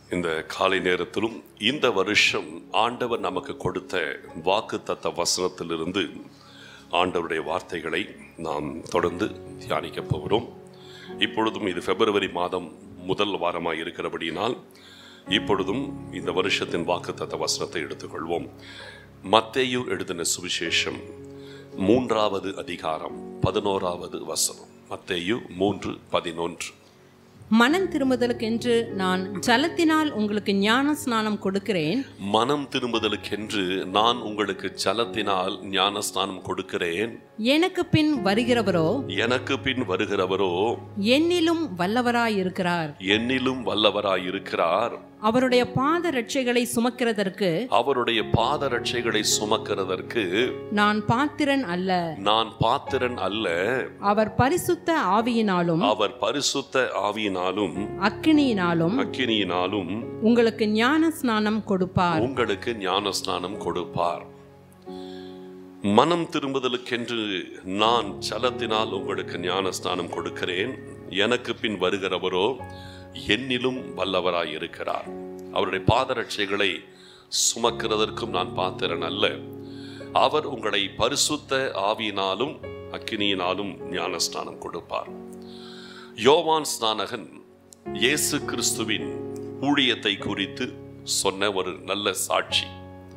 இந்த காலை நேரத்திலும் இந்த வருஷம் ஆண்டவர் நமக்கு கொடுத்த வாக்கு தத்த வசனத்திலிருந்து ஆண்டவருடைய வார்த்தைகளை நாம் தொடர்ந்து தியானிக்க போகிறோம் இப்பொழுதும் இது பிப்ரவரி மாதம் முதல் வாரமாக இருக்கிறபடியினால் இப்பொழுதும் இந்த வருஷத்தின் வாக்கு தத்த வசனத்தை எடுத்துக்கொள்வோம் மத்தேயு எழுதின சுவிசேஷம் மூன்றாவது அதிகாரம் பதினோராவது வசனம் மத்தேயு மூன்று பதினொன்று மனம் திரும்புதலுக்கென்று நான் ஜலத்தினால் உங்களுக்கு ஞான ஸ்நானம் கொடுக்கிறேன் மனம் திரும்புதலுக்கென்று நான் உங்களுக்கு ஜலத்தினால் ஞான ஸ்நானம் கொடுக்கிறேன் எனக்கு பின் வருகிறவரோ எனக்கு பின் வருகிறவரோ என்னிலும் வல்லவராயிருக்கிறார் என்னிலும் வல்லவராயிருக்கிறார் அவருடைய பாத ரட்சைகளை சுமக்கிறதற்கு அவருடைய பாத ரட்சைகளை சுமக்கிறதற்கு நான் பாத்திரன் அல்ல நான் பாத்திரன் அல்ல அவர் பரிசுத்த ஆவியினாலும் அவர் பரிசுத்த ஆவியினாலும் அக்கினியினாலும் அக்கினியினாலும் உங்களுக்கு ஞான ஸ்நானம் கொடுப்பார் உங்களுக்கு ஞான ஸ்நானம் கொடுப்பார் மனம் திரும்புதலுக்கென்று நான் ஜலத்தினால் உங்களுக்கு ஞான ஸ்நானம் கொடுக்கிறேன் எனக்கு பின் வருகிறவரோ என்னிலும் வல்லவராய் இருக்கிறார் அவருடைய பாதரட்சைகளை சுமக்கிறதற்கும் நான் பாத்திரன் அல்ல அவர் உங்களை பரிசுத்த ஆவியினாலும் அக்கினியினாலும் ஞான ஸ்நானம் கொடுப்பார் யோவான் ஸ்நானகன் இயேசு கிறிஸ்துவின் ஊழியத்தை குறித்து சொன்ன ஒரு நல்ல சாட்சி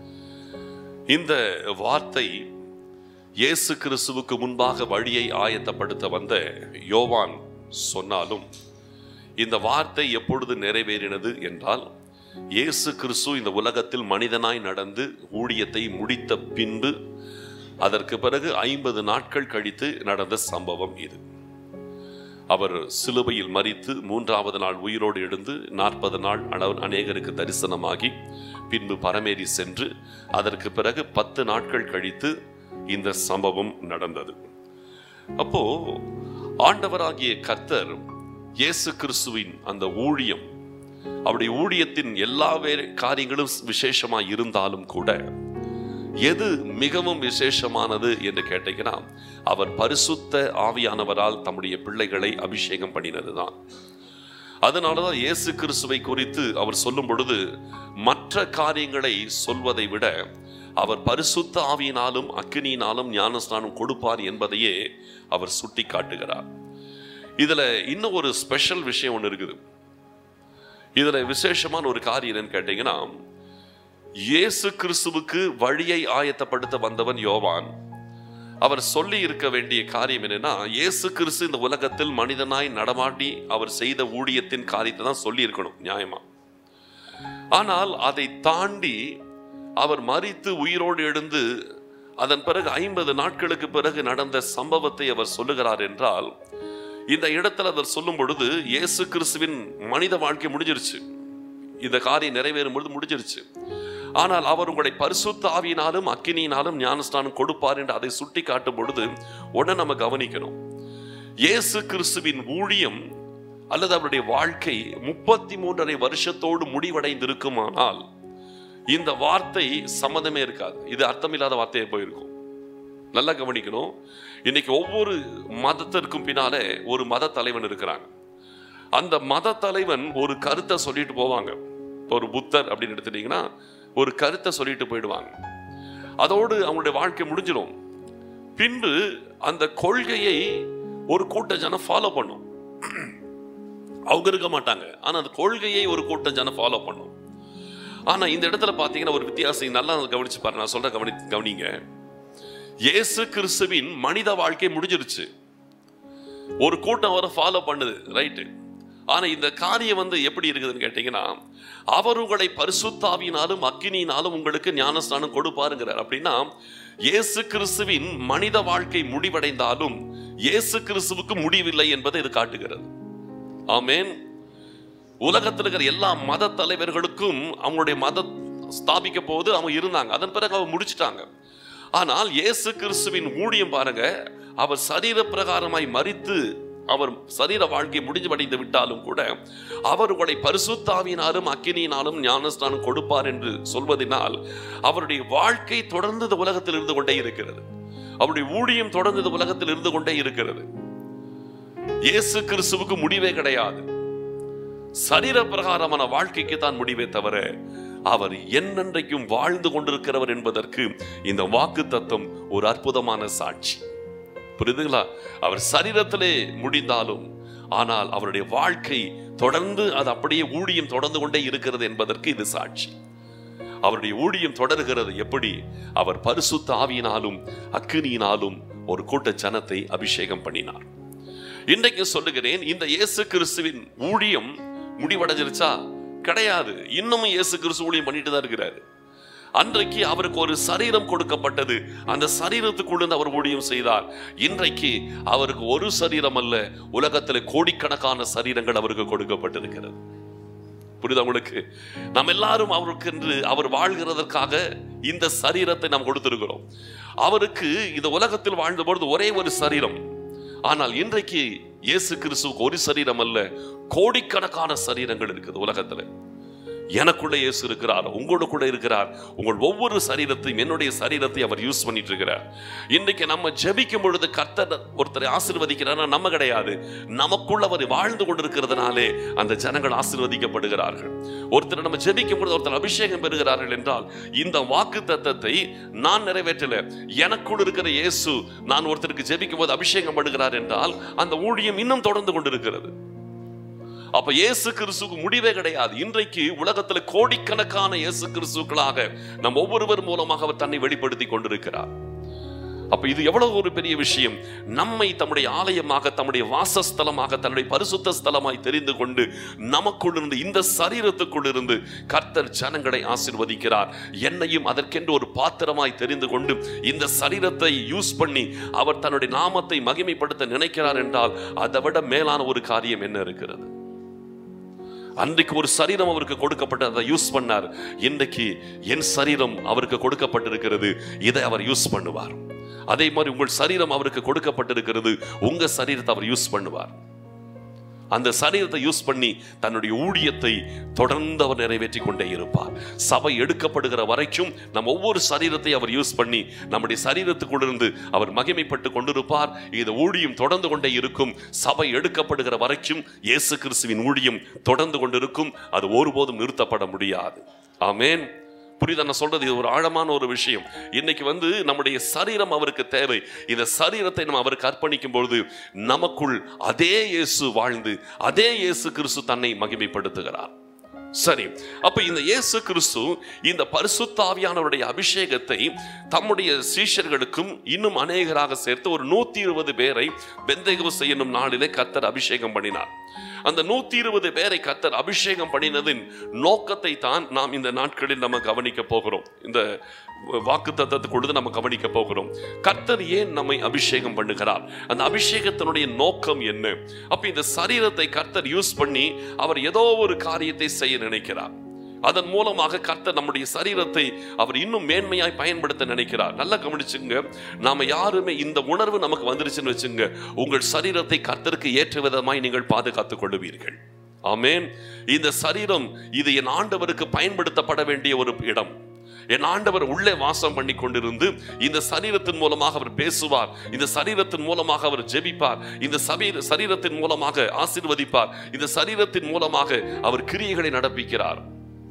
இந்த வார்த்தை இயேசு கிறிஸ்துவுக்கு முன்பாக வழியை ஆயத்தப்படுத்த வந்த யோவான் சொன்னாலும் இந்த வார்த்தை எப்பொழுது நிறைவேறினது என்றால் இயேசு கிறிஸ்து இந்த உலகத்தில் மனிதனாய் நடந்து ஊழியத்தை முடித்த பின்பு அதற்கு பிறகு ஐம்பது நாட்கள் கழித்து நடந்த சம்பவம் இது அவர் சிலுவையில் மறித்து மூன்றாவது நாள் உயிரோடு எழுந்து நாற்பது நாள் அளவு அநேகருக்கு தரிசனமாகி பின்பு பரமேறி சென்று அதற்கு பிறகு பத்து நாட்கள் கழித்து இந்த சம்பவம் நடந்தது அப்போ ஆண்டவராகிய கர்த்தர் இயேசு கிறிஸ்துவின் அந்த ஊழியம் அவருடைய ஊழியத்தின் எல்லா வேறு காரியங்களும் விசேஷமா இருந்தாலும் கூட எது மிகவும் விசேஷமானது என்று கேட்டீங்கன்னா அவர் பரிசுத்த ஆவியானவரால் தம்முடைய பிள்ளைகளை அபிஷேகம் பண்ணினதுதான் அதனாலதான் இயேசு கிறிஸ்துவை குறித்து அவர் சொல்லும் பொழுது மற்ற காரியங்களை சொல்வதை விட அவர் பரிசுத்த ஆவியினாலும் அக்கினியினாலும் ஞானஸ்நானம் கொடுப்பார் என்பதையே அவர் சுட்டி காட்டுகிறார் இதுல இன்னும் ஒரு ஸ்பெஷல் விஷயம் ஒன்று இருக்குது இதுல விசேஷமான ஒரு காரியம் என்னன்னு கேட்டீங்கன்னா இயேசு கிறிஸ்துவுக்கு வழியை ஆயத்தப்படுத்த வந்தவன் யோவான் அவர் சொல்லி இருக்க வேண்டிய காரியம் என்னன்னா இயேசு கிறிஸ்து இந்த உலகத்தில் மனிதனாய் நடமாட்டி அவர் செய்த ஊழியத்தின் காரியத்தை தான் சொல்லி இருக்கணும் நியாயமா ஆனால் அதை தாண்டி அவர் மறித்து உயிரோடு எழுந்து அதன் பிறகு ஐம்பது நாட்களுக்கு பிறகு நடந்த சம்பவத்தை அவர் சொல்லுகிறார் என்றால் இந்த இடத்துல அவர் சொல்லும் பொழுது இயேசு கிறிஸ்துவின் மனித வாழ்க்கை முடிஞ்சிருச்சு இந்த காரியம் நிறைவேறும் பொழுது முடிஞ்சிருச்சு ஆனால் அவர் உங்களை பரிசுத்த ஆவியினாலும் அக்கினியினாலும் ஞானஸ்தானம் கொடுப்பார் என்று அதை சுட்டி காட்டும் பொழுது உடனே நம்ம கவனிக்கணும் இயேசு கிறிஸ்துவின் ஊழியம் அல்லது அவருடைய வாழ்க்கை முப்பத்தி மூன்றரை வருஷத்தோடு முடிவடைந்திருக்குமானால் இந்த வார்த்தை சம்மதமே இருக்காது இது அர்த்தமில்லாத வார்த்தையை போயிருக்கும் நல்லா கவனிக்கணும் இன்னைக்கு ஒவ்வொரு மதத்திற்கும் பின்னாலே ஒரு மத தலைவன் இருக்கிறாங்க அந்த மத தலைவன் ஒரு கருத்தை சொல்லிட்டு போவாங்க ஒரு புத்தர் அப்படின்னு எடுத்துட்டீங்கன்னா ஒரு கருத்தை சொல்லிட்டு போயிடுவாங்க அதோடு அவங்களுடைய வாழ்க்கை முடிஞ்சிடும் பின்பு அந்த கொள்கையை ஒரு கூட்ட ஜனம் ஃபாலோ பண்ணும் அவங்க இருக்க மாட்டாங்க ஆனா அந்த கொள்கையை ஒரு கூட்ட ஜனம் ஃபாலோ பண்ணும் ஆனா இந்த இடத்துல பாத்தீங்கன்னா ஒரு வித்தியாசம் நல்லா கவனிச்சு பாருங்க நான் சொல்ற கவனி கவனிங்க இயேசு கிறிஸ்துவின் மனித வாழ்க்கை முடிஞ்சிருச்சு ஒரு கூட்டம் வர ஃபாலோ பண்ணுது ரைட்டு ஆனா இந்த காரியம் வந்து எப்படி இருக்குதுன்னு கேட்டீங்கன்னா அவர் உங்களை பரிசுத்தாவினாலும் அக்கினியினாலும் உங்களுக்கு ஞானஸ்தானம் கொடுப்பாருங்கிறார் அப்படின்னா இயேசு கிறிஸ்துவின் மனித வாழ்க்கை முடிவடைந்தாலும் இயேசு கிறிஸ்துவுக்கு முடிவில்லை என்பதை இது காட்டுகிறது ஆமேன் உலகத்தில் இருக்கிற எல்லா மத தலைவர்களுக்கும் அவங்களுடைய மத ஸ்தாபிக்க போது அவங்க இருந்தாங்க அதன் பிறகு அவங்க முடிச்சிட்டாங்க ஆனால் இயேசு கிறிஸ்துவின் ஊழியம் பாருங்க அவர் சரீர பிரகாரமாய் மறித்து அவர் சரீர வாழ்க்கை முடிஞ்சு விட்டாலும் கூட அவர் உங்களை பரிசுத்தாவினாலும் அக்கினியினாலும் ஞானஸ்தானம் கொடுப்பார் என்று சொல்வதனால் அவருடைய வாழ்க்கை தொடர்ந்து இந்த உலகத்தில் இருந்து கொண்டே இருக்கிறது அவருடைய ஊழியம் தொடர்ந்து இந்த உலகத்தில் இருந்து கொண்டே இருக்கிறது இயேசு கிறிஸ்துவுக்கு முடிவே கிடையாது சரீர பிரகாரமான வாழ்க்கைக்கு தான் முடிவே தவிர அவர் என்னென்றைக்கும் வாழ்ந்து கொண்டிருக்கிறவர் என்பதற்கு இந்த வாக்கு தத்துவம் ஒரு அற்புதமான சாட்சி புரியுதுங்களா அவர் சரீரத்திலே முடிந்தாலும் ஆனால் அவருடைய வாழ்க்கை தொடர்ந்து அது அப்படியே ஊழியம் தொடர்ந்து கொண்டே இருக்கிறது என்பதற்கு இது சாட்சி அவருடைய ஊழியம் தொடர்கிறது எப்படி அவர் பரிசுத்த ஆவியினாலும் அக்கினியினாலும் ஒரு கூட்ட ஜனத்தை அபிஷேகம் பண்ணினார் இன்றைக்கு சொல்லுகிறேன் இந்த இயேசு கிறிஸ்துவின் ஊழியம் முடிவடைஞ்சிருச்சா கிடையாது இன்னமும் இயேசு கிறிஸ்து ஊழியம் பண்ணிட்டு தான் இருக்கிறாரு அன்றைக்கு அவருக்கு ஒரு சரீரம் கொடுக்கப்பட்டது அந்த சரீரத்துக்குள்ள அவர் ஊழியம் செய்தார் இன்றைக்கு அவருக்கு ஒரு சரீரம் அல்ல உலகத்தில் கோடிக்கணக்கான சரீரங்கள் அவருக்கு கொடுக்கப்பட்டிருக்கிறது புரியுதா உங்களுக்கு நாம் எல்லாரும் அவருக்கு என்று அவர் வாழ்கிறதற்காக இந்த சரீரத்தை நாம் கொடுத்திருக்கிறோம் அவருக்கு இந்த உலகத்தில் வாழ்ந்த பொழுது ஒரே ஒரு சரீரம் ஆனால் இன்றைக்கு இயேசு கிறிஸ்துவுக்கு ஒரு சரீரம் அல்ல கோடிக்கணக்கான சரீரங்கள் இருக்குது உலகத்துல எனக்குள்ள இயேசு இருக்கிறார் உங்களுக்குள்ள இருக்கிறார் உங்கள் ஒவ்வொரு சரீரத்தையும் என்னுடைய சரீரத்தை அவர் யூஸ் பண்ணிட்டு இருக்கிறார் இன்றைக்கு நம்ம ஜெபிக்கும் பொழுது கர்த்தர் ஒருத்தரை ஆசீர்வதிக்கிறார் நம்ம கிடையாது நமக்குள்ள அவர் வாழ்ந்து கொண்டிருக்கிறதுனாலே அந்த ஜனங்கள் ஆசீர்வதிக்கப்படுகிறார்கள் ஒருத்தர் நம்ம ஜெபிக்கும் பொழுது ஒருத்தர் அபிஷேகம் பெறுகிறார்கள் என்றால் இந்த வாக்கு தத்தத்தை நான் நிறைவேற்றல எனக்குள் இருக்கிற இயேசு நான் ஒருத்தருக்கு ஜெபிக்கும் போது அபிஷேகம் பண்ணுகிறார் என்றால் அந்த ஊழியம் இன்னும் தொடர்ந்து கொண்டிருக்கிறது அப்ப இயேசு கிறிஸ்துக்கு முடிவே கிடையாது இன்றைக்கு உலகத்துல கோடிக்கணக்கான இயேசு கிறிஸ்துக்களாக நம் ஒவ்வொருவர் மூலமாக அவர் தன்னை வெளிப்படுத்தி கொண்டிருக்கிறார் அப்ப இது எவ்வளவு ஒரு பெரிய விஷயம் நம்மை தம்முடைய ஆலயமாக தம்முடைய வாசஸ்தலமாக தன்னுடைய பரிசுத்த ஸ்தலமாய் தெரிந்து கொண்டு நமக்குள் இருந்து இந்த சரீரத்துக்குள் இருந்து கர்த்தர் ஜனங்களை ஆசிர்வதிக்கிறார் என்னையும் அதற்கென்று ஒரு பாத்திரமாய் தெரிந்து கொண்டு இந்த சரீரத்தை யூஸ் பண்ணி அவர் தன்னுடைய நாமத்தை மகிமைப்படுத்த நினைக்கிறார் என்றால் அதை விட மேலான ஒரு காரியம் என்ன இருக்கிறது அன்றைக்கு ஒரு சரீரம் அவருக்கு கொடுக்கப்பட்டு அதை யூஸ் பண்ணார் இன்றைக்கு என் சரீரம் அவருக்கு கொடுக்கப்பட்டிருக்கிறது இதை அவர் யூஸ் பண்ணுவார் அதே மாதிரி உங்கள் சரீரம் அவருக்கு கொடுக்கப்பட்டிருக்கிறது உங்க சரீரத்தை அவர் யூஸ் பண்ணுவார் அந்த சரீரத்தை யூஸ் பண்ணி தன்னுடைய ஊழியத்தை தொடர்ந்து அவர் நிறைவேற்றி கொண்டே இருப்பார் சபை எடுக்கப்படுகிற வரைக்கும் நம் ஒவ்வொரு சரீரத்தை அவர் யூஸ் பண்ணி நம்முடைய சரீரத்துக்குள்ளிருந்து அவர் மகிமைப்பட்டு கொண்டிருப்பார் இந்த ஊழியம் தொடர்ந்து கொண்டே இருக்கும் சபை எடுக்கப்படுகிற வரைக்கும் இயேசு கிறிஸ்துவின் ஊழியம் தொடர்ந்து கொண்டிருக்கும் அது ஒருபோதும் நிறுத்தப்பட முடியாது ஆமென் புரியுதா நான் சொல்றது இது ஒரு ஆழமான ஒரு விஷயம் இன்னைக்கு வந்து நம்முடைய சரீரம் அவருக்கு தேவை இந்த சரீரத்தை நம்ம அவருக்கு அர்ப்பணிக்கும் பொழுது நமக்குள் அதே இயேசு வாழ்ந்து அதே இயேசு கிறிஸ்து தன்னை மகிமைப்படுத்துகிறார் சரி அப்ப இந்த இயேசு கிறிஸ்து இந்த பரிசுத்தாவியானவருடைய அபிஷேகத்தை தம்முடைய சீஷர்களுக்கும் இன்னும் அநேகராக சேர்த்து ஒரு நூத்தி இருபது பேரை பெந்தைகோஸ் என்னும் நாளிலே கர்த்தர் அபிஷேகம் பண்ணினார் அந்த நூத்தி இருபது பேரை கர்த்தர் அபிஷேகம் பண்ணினதின் நோக்கத்தை தான் நாம் இந்த நாட்களில் நம்ம கவனிக்க போகிறோம் இந்த வாக்கு தத்தத்தை கொடுத்து நம்ம கவனிக்க போகிறோம் கர்த்தர் ஏன் நம்மை அபிஷேகம் பண்ணுகிறார் அந்த அபிஷேகத்தினுடைய நோக்கம் என்ன அப்ப இந்த சரீரத்தை கர்த்தர் யூஸ் பண்ணி அவர் ஏதோ ஒரு காரியத்தை செய்ய நினைக்கிறார் அதன் மூலமாக கர்த்தர் நம்முடைய சரீரத்தை அவர் இன்னும் மேன்மையாய் பயன்படுத்த நினைக்கிறார் நல்லா கவனிச்சுங்க நாம யாருமே இந்த உணர்வு நமக்கு வந்துருச்சுன்னு வச்சுங்க உங்கள் சரீரத்தை கர்த்தருக்கு ஏற்ற விதமாய் நீங்கள் பாதுகாத்துக் கொள்ளுவீர்கள் ஆமென் இந்த சரீரம் இது என் ஆண்டவருக்கு பயன்படுத்தப்பட வேண்டிய ஒரு இடம் என் ஆண்டவர் உள்ளே வாசம் பண்ணி கொண்டிருந்து இந்த சரீரத்தின் மூலமாக அவர் பேசுவார் இந்த சரீரத்தின் மூலமாக அவர் ஜெபிப்பார் இந்த சபீர சரீரத்தின் மூலமாக ஆசீர்வதிப்பார் இந்த சரீரத்தின் மூலமாக அவர் கிரியைகளை நடப்பிக்கிறார்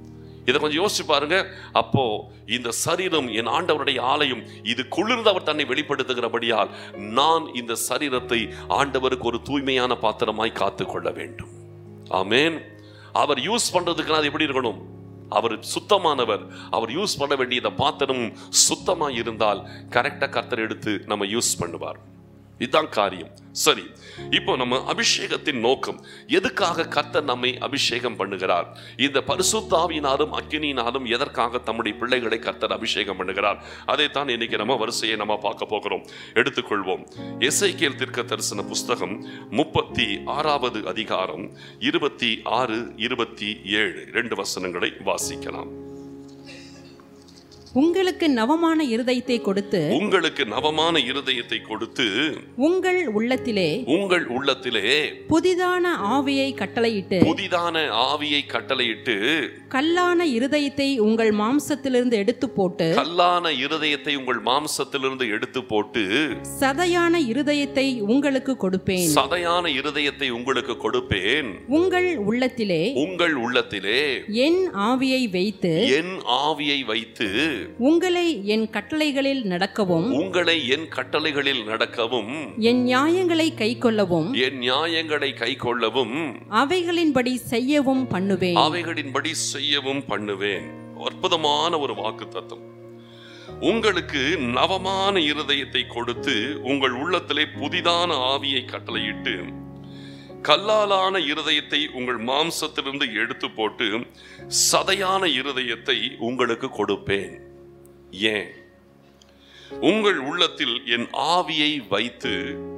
இதை கொஞ்சம் யோசிச்சு பாருங்க அப்போ இந்த சரீரம் என் ஆண்டவருடைய ஆலயம் இது குளிர்ந்து அவர் தன்னை வெளிப்படுத்துகிறபடியால் நான் இந்த சரீரத்தை ஆண்டவருக்கு ஒரு தூய்மையான பாத்திரமாய் காத்துக்கொள்ள வேண்டும் ஆமென் அவர் யூஸ் பண்றதுக்கு அது எப்படி இருக்கணும் அவர் சுத்தமானவர் அவர் யூஸ் பண்ண வேண்டிய இந்த பாத்திரம் சுத்தமா இருந்தால் கரெக்டா கர்த்தர் எடுத்து நம்ம யூஸ் பண்ணுவார் இதுதான் காரியம் சரி இப்போ நம்ம அபிஷேகத்தின் நோக்கம் எதுக்காக கர்த்தர் நம்மை அபிஷேகம் பண்ணுகிறார் இந்த பரிசுத்தாவினாலும் அக்கினியினாலும் எதற்காக தம்முடைய பிள்ளைகளை கர்த்தர் அபிஷேகம் பண்ணுகிறார் அதைத்தான் இன்னைக்கு நம்ம வரிசையை நம்ம பார்க்க போகிறோம் எடுத்துக்கொள்வோம் எசைக்கேல் தீர்க்க தரிசன புஸ்தகம் முப்பத்தி ஆறாவது அதிகாரம் இருபத்தி ஆறு இருபத்தி ஏழு ரெண்டு வசனங்களை வாசிக்கலாம் உங்களுக்கு நவமான இருதயத்தை கொடுத்து உங்களுக்கு நவமான இருதயத்தை கொடுத்து உங்கள் உள்ளத்திலே உங்கள் உள்ளத்திலே புதிதான ஆவியை கட்டளையிட்டு புதிதான ஆவியை கட்டளையிட்டு கல்லான இருதயத்தை உங்கள் மாம்சத்திலிருந்து எடுத்து போட்டு கல்லான இருதயத்தை உங்கள் மாம்சத்திலிருந்து எடுத்து போட்டு சதையான இருதயத்தை உங்களுக்கு கொடுப்பேன் சதையான இருதயத்தை உங்களுக்கு கொடுப்பேன் உங்கள் உள்ளத்திலே உங்கள் உள்ளத்திலே என் ஆவியை வைத்து என் ஆவியை வைத்து உங்களை என் கட்டளைகளில் நடக்கவும் உங்களை என் கட்டளைகளில் நடக்கவும் என் நியாயங்களை கைக்கொள்ளவும் என் நியாயங்களை கைக்கொள்ளவும் அவைகளின்படி செய்யவும் பண்ணுவேன் அவைகளின்படி செய்யவும் பண்ணுவேன் அற்புதமான ஒரு வாக்கு தத்துவம் உங்களுக்கு நவமான இருதயத்தை கொடுத்து உங்கள் உள்ளத்திலே புதிதான ஆவியை கட்டளையிட்டு கல்லாலான இருதயத்தை உங்கள் மாம்சத்திலிருந்து எடுத்து போட்டு சதையான இருதயத்தை உங்களுக்கு கொடுப்பேன் ஏன் உங்கள் உள்ளத்தில் என் ஆவியை வைத்து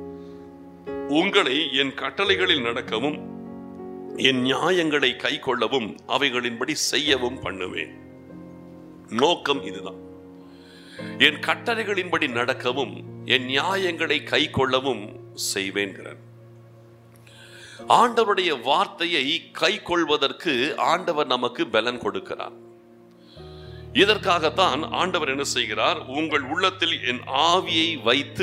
உங்களை என் கட்டளைகளில் நடக்கவும் என் நியாயங்களை கை கொள்ளவும் அவைகளின்படி செய்யவும் பண்ணுவேன் நோக்கம் இதுதான் என் கட்டளைகளின்படி நடக்கவும் என் நியாயங்களை கை கொள்ளவும் செய்வேன்கிறார் ஆண்டவருடைய வார்த்தையை கை கொள்வதற்கு ஆண்டவர் நமக்கு பலன் கொடுக்கிறார் இதற்காகத்தான் ஆண்டவர் என்ன செய்கிறார் உங்கள் உள்ளத்தில் என் ஆவியை வைத்து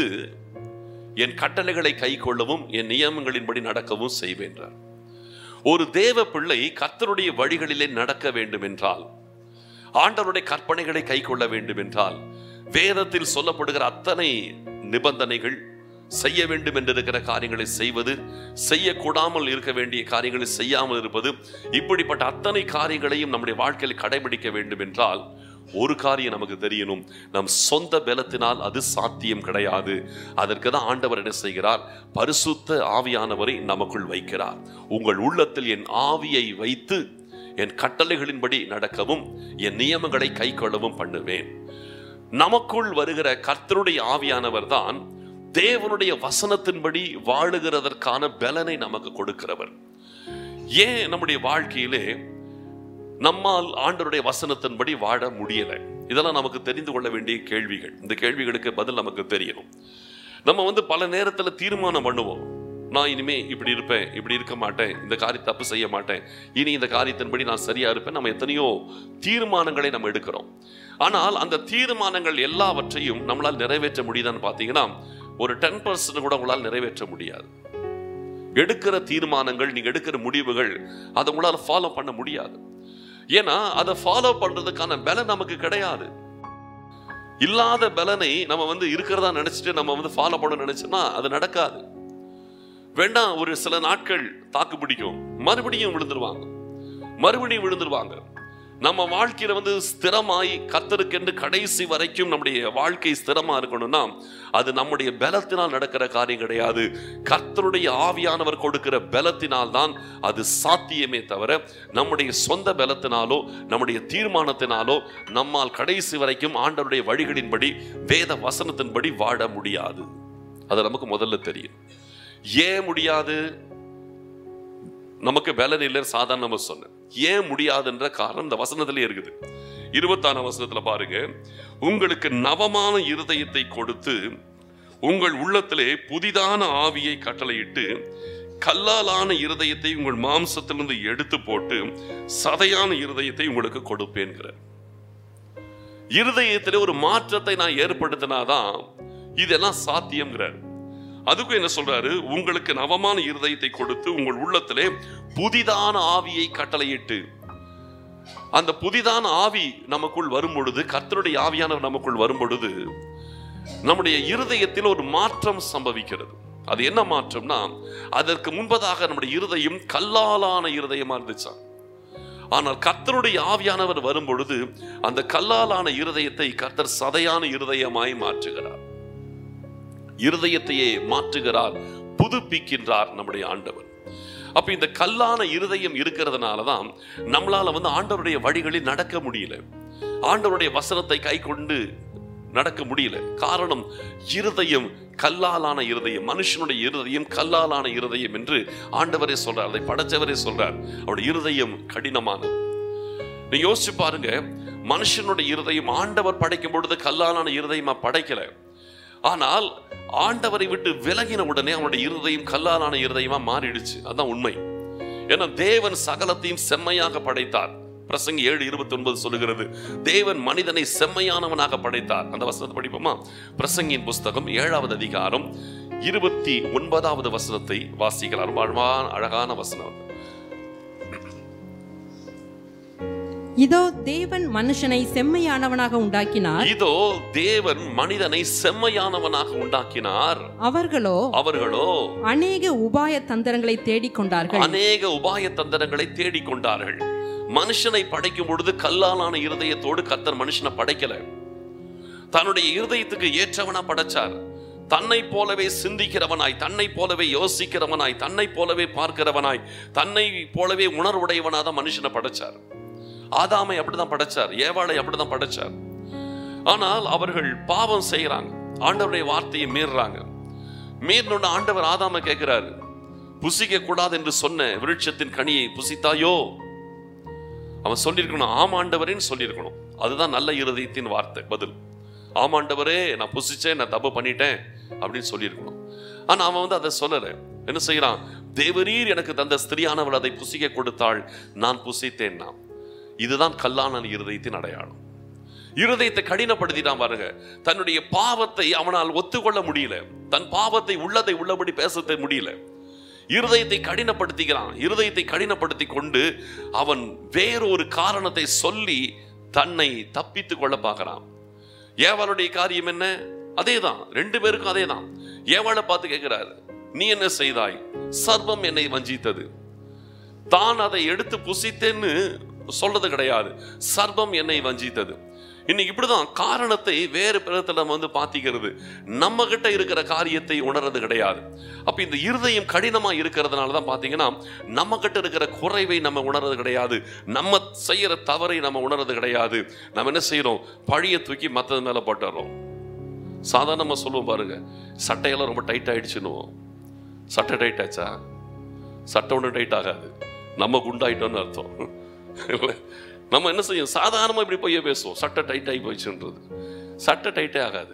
என் கட்டளைகளை கை கொள்ளவும் என் நியமங்களின்படி நடக்கவும் செய்வேன்றார் ஒரு தேவ பிள்ளை கர்த்தருடைய வழிகளிலே நடக்க வேண்டும் என்றால் ஆண்டவருடைய கற்பனைகளை கை கொள்ள வேண்டும் என்றால் வேதத்தில் சொல்லப்படுகிற அத்தனை நிபந்தனைகள் செய்ய வேண்டும் என்றிருக்கிற காரியங்களை செய்வது செய்யக்கூடாமல் இருக்க வேண்டிய காரியங்களை செய்யாமல் இருப்பது இப்படிப்பட்ட அத்தனை காரியங்களையும் நம்முடைய வாழ்க்கையில் கடைபிடிக்க வேண்டும் என்றால் ஒரு காரியம் நமக்கு தெரியணும் நம் சொந்த பலத்தினால் அது சாத்தியம் கிடையாது அதற்கு தான் ஆண்டவர் என்ன செய்கிறார் பரிசுத்த ஆவியானவரை நமக்குள் வைக்கிறார் உங்கள் உள்ளத்தில் என் ஆவியை வைத்து என் கட்டளைகளின்படி நடக்கவும் என் நியமங்களை கை கொள்ளவும் பண்ணுவேன் நமக்குள் வருகிற கர்த்தருடைய ஆவியானவர் தான் தேவனுடைய வசனத்தின்படி வாழுகிறதற்கான பலனை நமக்கு கொடுக்கிறவர் ஏன் நம்முடைய வாழ்க்கையிலே நம்மால் ஆண்டருடைய வசனத்தின்படி வாழ முடியல இதெல்லாம் நமக்கு தெரிந்து கொள்ள வேண்டிய கேள்விகள் இந்த கேள்விகளுக்கு பதில் நமக்கு தெரியணும் நம்ம வந்து பல நேரத்துல தீர்மானம் பண்ணுவோம் நான் இனிமே இப்படி இருப்பேன் இப்படி இருக்க மாட்டேன் இந்த காரியம் தப்பு செய்ய மாட்டேன் இனி இந்த காரியத்தின்படி நான் சரியா இருப்பேன் நம்ம எத்தனையோ தீர்மானங்களை நம்ம எடுக்கிறோம் ஆனால் அந்த தீர்மானங்கள் எல்லாவற்றையும் நம்மளால் நிறைவேற்ற முடியுதான்னு பார்த்தீங்கன்னா ஒரு டென் பர்சன்ட் கூட உங்களால் நிறைவேற்ற முடியாது எடுக்கிற தீர்மானங்கள் நீங்க எடுக்கிற முடிவுகள் அதை உங்களால் ஃபாலோ பண்ண முடியாது ஏன்னா அதை ஃபாலோ பண்றதுக்கான பலன் நமக்கு கிடையாது இல்லாத பலனை நம்ம வந்து இருக்கிறதா நினைச்சிட்டு நம்ம வந்து ஃபாலோ பண்ண நினைச்சோம்னா அது நடக்காது வேண்டாம் ஒரு சில நாட்கள் தாக்கு பிடிக்கும் மறுபடியும் விழுந்துருவாங்க மறுபடியும் விழுந்துருவாங்க நம்ம வாழ்க்கையில வந்து ஸ்திரமாய் கத்தருக்கென்று கடைசி வரைக்கும் நம்முடைய வாழ்க்கை ஸ்திரமா இருக்கணும்னா அது நம்முடைய பலத்தினால் நடக்கிற காரியம் கிடையாது கர்த்தருடைய ஆவியானவர் கொடுக்கிற பலத்தினால் தான் அது சாத்தியமே தவிர நம்முடைய சொந்த பலத்தினாலோ நம்முடைய தீர்மானத்தினாலோ நம்மால் கடைசி வரைக்கும் ஆண்டவருடைய வழிகளின்படி வேத வசனத்தின்படி வாழ முடியாது அது நமக்கு முதல்ல தெரியும் ஏன் முடியாது நமக்கு பலன் இல்லைன்னு சாதாரண நம்ம சொன்னேன் ஏன் முடியாதுன்ற காரணம் இந்த வசனத்திலே இருக்குது இருபத்தாறாம் வசனத்துல பாருங்க உங்களுக்கு நவமான இருதயத்தை கொடுத்து உங்கள் உள்ளத்திலே புதிதான ஆவியை கட்டளையிட்டு கல்லாலான இருதயத்தை உங்கள் மாம்சத்திலிருந்து எடுத்து போட்டு சதையான இருதயத்தை உங்களுக்கு கொடுப்பேன்கிற இருதயத்திலே ஒரு மாற்றத்தை நான் ஏற்படுத்தினாதான் இதெல்லாம் சாத்தியம்ங்கிறார் அதுக்கும் என்ன சொல்றாரு உங்களுக்கு நவமான இருதயத்தை கொடுத்து உங்கள் உள்ளத்திலே புதிதான ஆவியை கட்டளையிட்டு அந்த புதிதான ஆவி நமக்குள் வரும் பொழுது கர்த்தருடைய ஆவியானவர் நமக்குள் வரும் பொழுது நம்முடைய இருதயத்தில் ஒரு மாற்றம் சம்பவிக்கிறது அது என்ன மாற்றம்னா அதற்கு முன்பதாக நம்முடைய இருதயம் கல்லாலான இருதயமா இருந்துச்சாம் ஆனால் கர்த்தருடைய ஆவியானவர் வரும் பொழுது அந்த கல்லாலான இருதயத்தை கர்த்தர் சதையான இருதயமாய் மாற்றுகிறார் இருதயத்தையே மாற்றுகிறார் புதுப்பிக்கின்றார் நம்முடைய ஆண்டவர் அப்ப இந்த கல்லான இருதயம் இருக்கிறதுனால தான் நம்மளால வந்து ஆண்டவருடைய வழிகளில் நடக்க முடியல ஆண்டவருடைய வசனத்தை கை கொண்டு நடக்க முடியல காரணம் இருதயம் கல்லாலான இருதயம் மனுஷனுடைய இருதயம் கல்லாலான இருதயம் என்று ஆண்டவரே சொல்றார் அதை படைச்சவரே சொல்றார் அவருடைய இருதயம் கடினமானது நீ யோசிச்சு பாருங்க மனுஷனுடைய இருதயம் ஆண்டவர் படைக்கும் பொழுது கல்லாலான இருதயமா படைக்கல ஆனால் ஆண்டவரை விட்டு விலகின உடனே அவனுடைய இருதயம் கல்லாலான இருதயமா மாறிடுச்சு அதான் உண்மை ஏன்னா தேவன் சகலத்தையும் செம்மையாக படைத்தார் பிரசங்கி ஏழு இருபத்தி ஒன்பது சொல்லுகிறது தேவன் மனிதனை செம்மையானவனாக படைத்தார் அந்த வசனத்தை படிப்போமா பிரசங்கியின் புஸ்தகம் ஏழாவது அதிகாரம் இருபத்தி ஒன்பதாவது வசனத்தை வாசிக்கலாம் ரொம்ப அழகான அழகான வசனம் இதோ தேவன் மனுஷனை செம்மையானவனாக உண்டாக்கினார் இதோ தேவன் மனிதனை செம்மையானவனாக உண்டாக்கினார் அவர்களோ அவர்களோ அநேக உபாய தந்திரங்களை தேடிக்கொண்டார்கள் அநேக உபாய தந்திரங்களை தேடிக்கொண்டார்கள் மனுஷனை படைக்கும் பொழுது கல்லாலான இருதயத்தோடு கர்த்தர் மனுஷனை படைக்கல தன்னுடைய இருதயத்துக்கு ஏற்றவனா படைச்சார் தன்னை போலவே சிந்திக்கிறவனாய் தன்னை போலவே யோசிக்கிறவனாய் தன்னை போலவே பார்க்கிறவனாய் தன்னை போலவே உணர்வுடையவனா தான் மனுஷனை படைச்சார் ஆதாமை அப்படிதான் படைச்சார் ஏவாளை அப்படிதான் படைச்சார் ஆனால் அவர்கள் பாவம் செய்யறாங்க ஆண்டவருடைய வார்த்தையை மீறுறாங்க மீறினோட ஆண்டவர் ஆதாம கேட்கிறாரு புசிக்க கூடாது என்று சொன்ன விருட்சத்தின் கனியை புசித்தாயோ அவன் சொல்லியிருக்கணும் ஆமாண்டவரேன்னு சொல்லியிருக்கணும் அதுதான் நல்ல இருதயத்தின் வார்த்தை பதில் ஆமாண்டவரே நான் புசிச்சேன் நான் தப்பு பண்ணிட்டேன் அப்படின்னு சொல்லியிருக்கணும் ஆனா அவன் வந்து அதை சொல்லலை என்ன செய்யறான் தேவரீர் எனக்கு தந்த ஸ்திரியானவள் அதை புசிக்க கொடுத்தாள் நான் புசித்தேன் நான் இதுதான் கல்லான இருதயத்தின் அடையாளம் இருதயத்தை கடினப்படுத்திட்டான் பாருங்க தன்னுடைய பாவத்தை அவனால் ஒத்துக்கொள்ள முடியல தன் பாவத்தை உள்ளதை உள்ளபடி பேச முடியல இருதயத்தை கடினப்படுத்திக்கிறான் இருதயத்தை கடினப்படுத்தி கொண்டு அவன் வேறொரு காரணத்தை சொல்லி தன்னை தப்பித்துக் கொள்ள பார்க்கறான் ஏவாளுடைய காரியம் என்ன அதேதான் ரெண்டு பேருக்கும் அதேதான் ஏவாளை பார்த்து கேட்கிறாரு நீ என்ன செய்தாய் சர்வம் என்னை வஞ்சித்தது தான் அதை எடுத்து புசித்தேன்னு சொல்றது கிடையாது சர்வம் என்னை வஞ்சித்தது இன்னைக்கு இப்படிதான் காரணத்தை வேறு பிறத்துல நம்ம வந்து பாத்திக்கிறது நம்ம கிட்ட இருக்கிற காரியத்தை உணர்றது கிடையாது அப்ப இந்த இருதயம் கடினமா இருக்கிறதுனால தான் பாத்தீங்கன்னா நம்ம கிட்ட இருக்கிற குறைவை நம்ம உணர்றது கிடையாது நம்ம செய்யற தவறை நம்ம உணர்றது கிடையாது நம்ம என்ன செய்யறோம் பழிய தூக்கி மத்தது மேல போட்டுறோம் சாதாரணமா சொல்லுவோம் பாருங்க சட்டையெல்லாம் ரொம்ப டைட் ஆயிடுச்சுன்னுவோம் சட்டை டைட் ஆச்சா சட்டை ஒன்றும் டைட் ஆகாது நம்ம குண்டாயிட்டோம்னு அர்த்தம் இல்ல? நம்ம என்ன செய்யும் சாதாரணமா இப்படி பொய்ய பேசுவோம் சட்டை டைட் ஆகி போயிடுச்சுன்றது சட்டை டைட்டே ஆகாது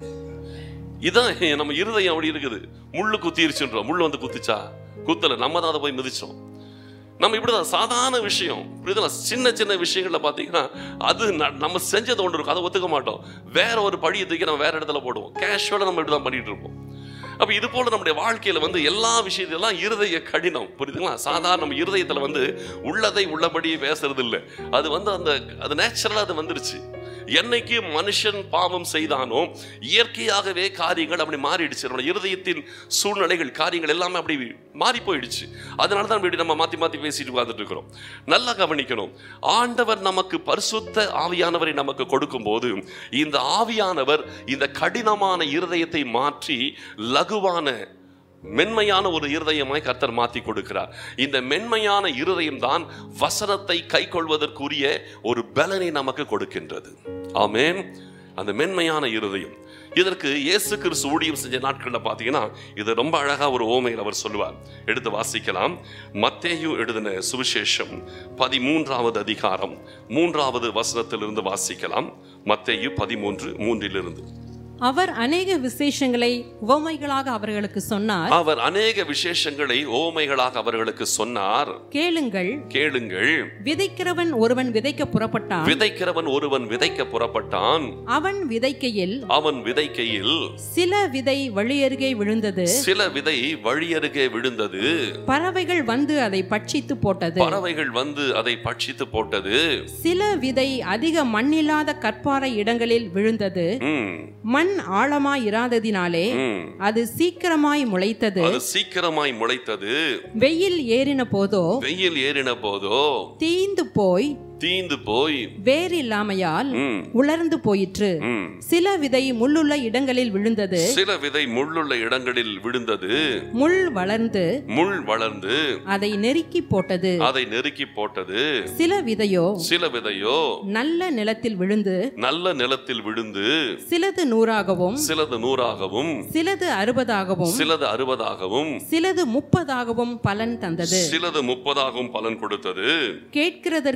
இதான் நம்ம இருதயம் அப்படி இருக்குது முள்ளு குத்திருச்சுன்றோம் முள்ளு வந்து குத்துச்சா குத்தல நம்ம தான் அதை போய் மிதிச்சோம் நம்ம இப்படிதான் சாதாரண விஷயம் இப்படிதான் சின்ன சின்ன விஷயங்கள்ல பாத்தீங்கன்னா அது ந- நம்ம செஞ்சது ஒன்று இருக்கும் அதை ஒத்துக்க மாட்டோம் வேற ஒரு படியை தூக்கி நம்ம வேற இடத்துல போடுவோம் கேஷுவலா நம்ம இப்படிதான் பண்ணிட்டு இருப்போம் அப்ப இது போல நம்முடைய வாழ்க்கையில வந்து எல்லா விஷயத்திலாம் இருதய கடினம் புரியுதுங்களா சாதாரண நம்ம இருதயத்துல வந்து உள்ளதை உள்ளபடி பேசுறது இல்லை அது வந்து அந்த அது நேச்சுரலா அது வந்துருச்சு என்னைக்கு மனுஷன் பாவம் செய்தானோ இயற்கையாகவே காரியங்கள் அப்படி மாறிடுச்சு நம்மளோட இருதயத்தின் சூழ்நிலைகள் காரியங்கள் எல்லாமே அப்படி மாறி போயிடுச்சு அதனால தான் இப்படி நம்ம மாத்தி மாத்தி பேசிட்டு உட்கார்ந்துட்டு இருக்கிறோம் நல்லா கவனிக்கணும் ஆண்டவர் நமக்கு பரிசுத்த ஆவியானவரை நமக்கு கொடுக்கும்போது இந்த ஆவியானவர் இந்த கடினமான இருதயத்தை மாற்றி லகுவான மென்மையான ஒரு இருதயமாய் கர்த்தர் மாத்தி கொடுக்கிறார் இந்த மென்மையான இருதயம் தான் வசனத்தை கைக்கொள்வதற்குரிய ஒரு பலனை நமக்கு கொடுக்கின்றது ஆமென் அந்த மென்மையான இருதயம் இதற்கு இயேசு கிறிஸ்து ஊழியம் செஞ்ச நாட்களில் பார்த்தீங்கன்னா இது ரொம்ப அழகா ஒரு ஓமையில் அவர் சொல்லுவார் எடுத்து வாசிக்கலாம் மத்தேயு எழுதின சுவிசேஷம் பதிமூன்றாவது அதிகாரம் மூன்றாவது வசனத்திலிருந்து வாசிக்கலாம் மத்தேயு பதிமூன்று மூன்றிலிருந்து அவர் அநேக விசேஷங்களை உவமைகளாக அவர்களுக்கு சொன்னார் அவர் அநேக விசேஷங்களை ஓமைகளாக அவர்களுக்கு சொன்னார் கேளுங்கள் கேளுங்கள் விதைக்கிறவன் ஒருவன் விதைக்க புறப்பட்டான் விதைக்கிறவன் ஒருவன் விதைக்க புறப்பட்டான் அவன் விதைக்கையில் அவன் விதைக்கையில் சில விதை வழியருகே விழுந்தது சில விதை வழியருகே விழுந்தது பறவைகள் வந்து அதை பட்சித்து போட்டது பறவைகள் வந்து அதை பட்சித்து போட்டது சில விதை அதிக மண்ணில்லாத கற்பாறை இடங்களில் விழுந்தது ம், மண் ஆழமாய் இராததினாலே ம். அது சீக்கிரமாய் முளைத்தது அது சீக்கிரமாய் முளைத்தது வெயில் ஏறின போதோ வெயில் ஏறின போதோ தீந்து போய் தீந்து போய் வேர் இல்லாமையால் ம், உலர்ந்து போயிற்று ம். சில விதை முள்ளுள்ள இடங்களில் விழுந்தது சில விதை முள்ளுள்ள இடங்களில் விழுந்தது முள் வளர்ந்து முள் வளர்ந்து அதை நெருக்கி போட்டது அதை நெருக்கி போட்டது சில விதையோ சில விதையோ நல்ல நிலத்தில் விழுந்து நல்ல நிலத்தில் விழுந்து சிலது நூறாகவும் சிலது நூறாகவும் சிலது அறுபதாகவும் சிலது அறுபதாகவும் சிலது முப்பதாகவும் பலன் தந்தது சிலது முப்பதாகவும் பலன் கொடுத்தது கேட்கிறதற்கு காது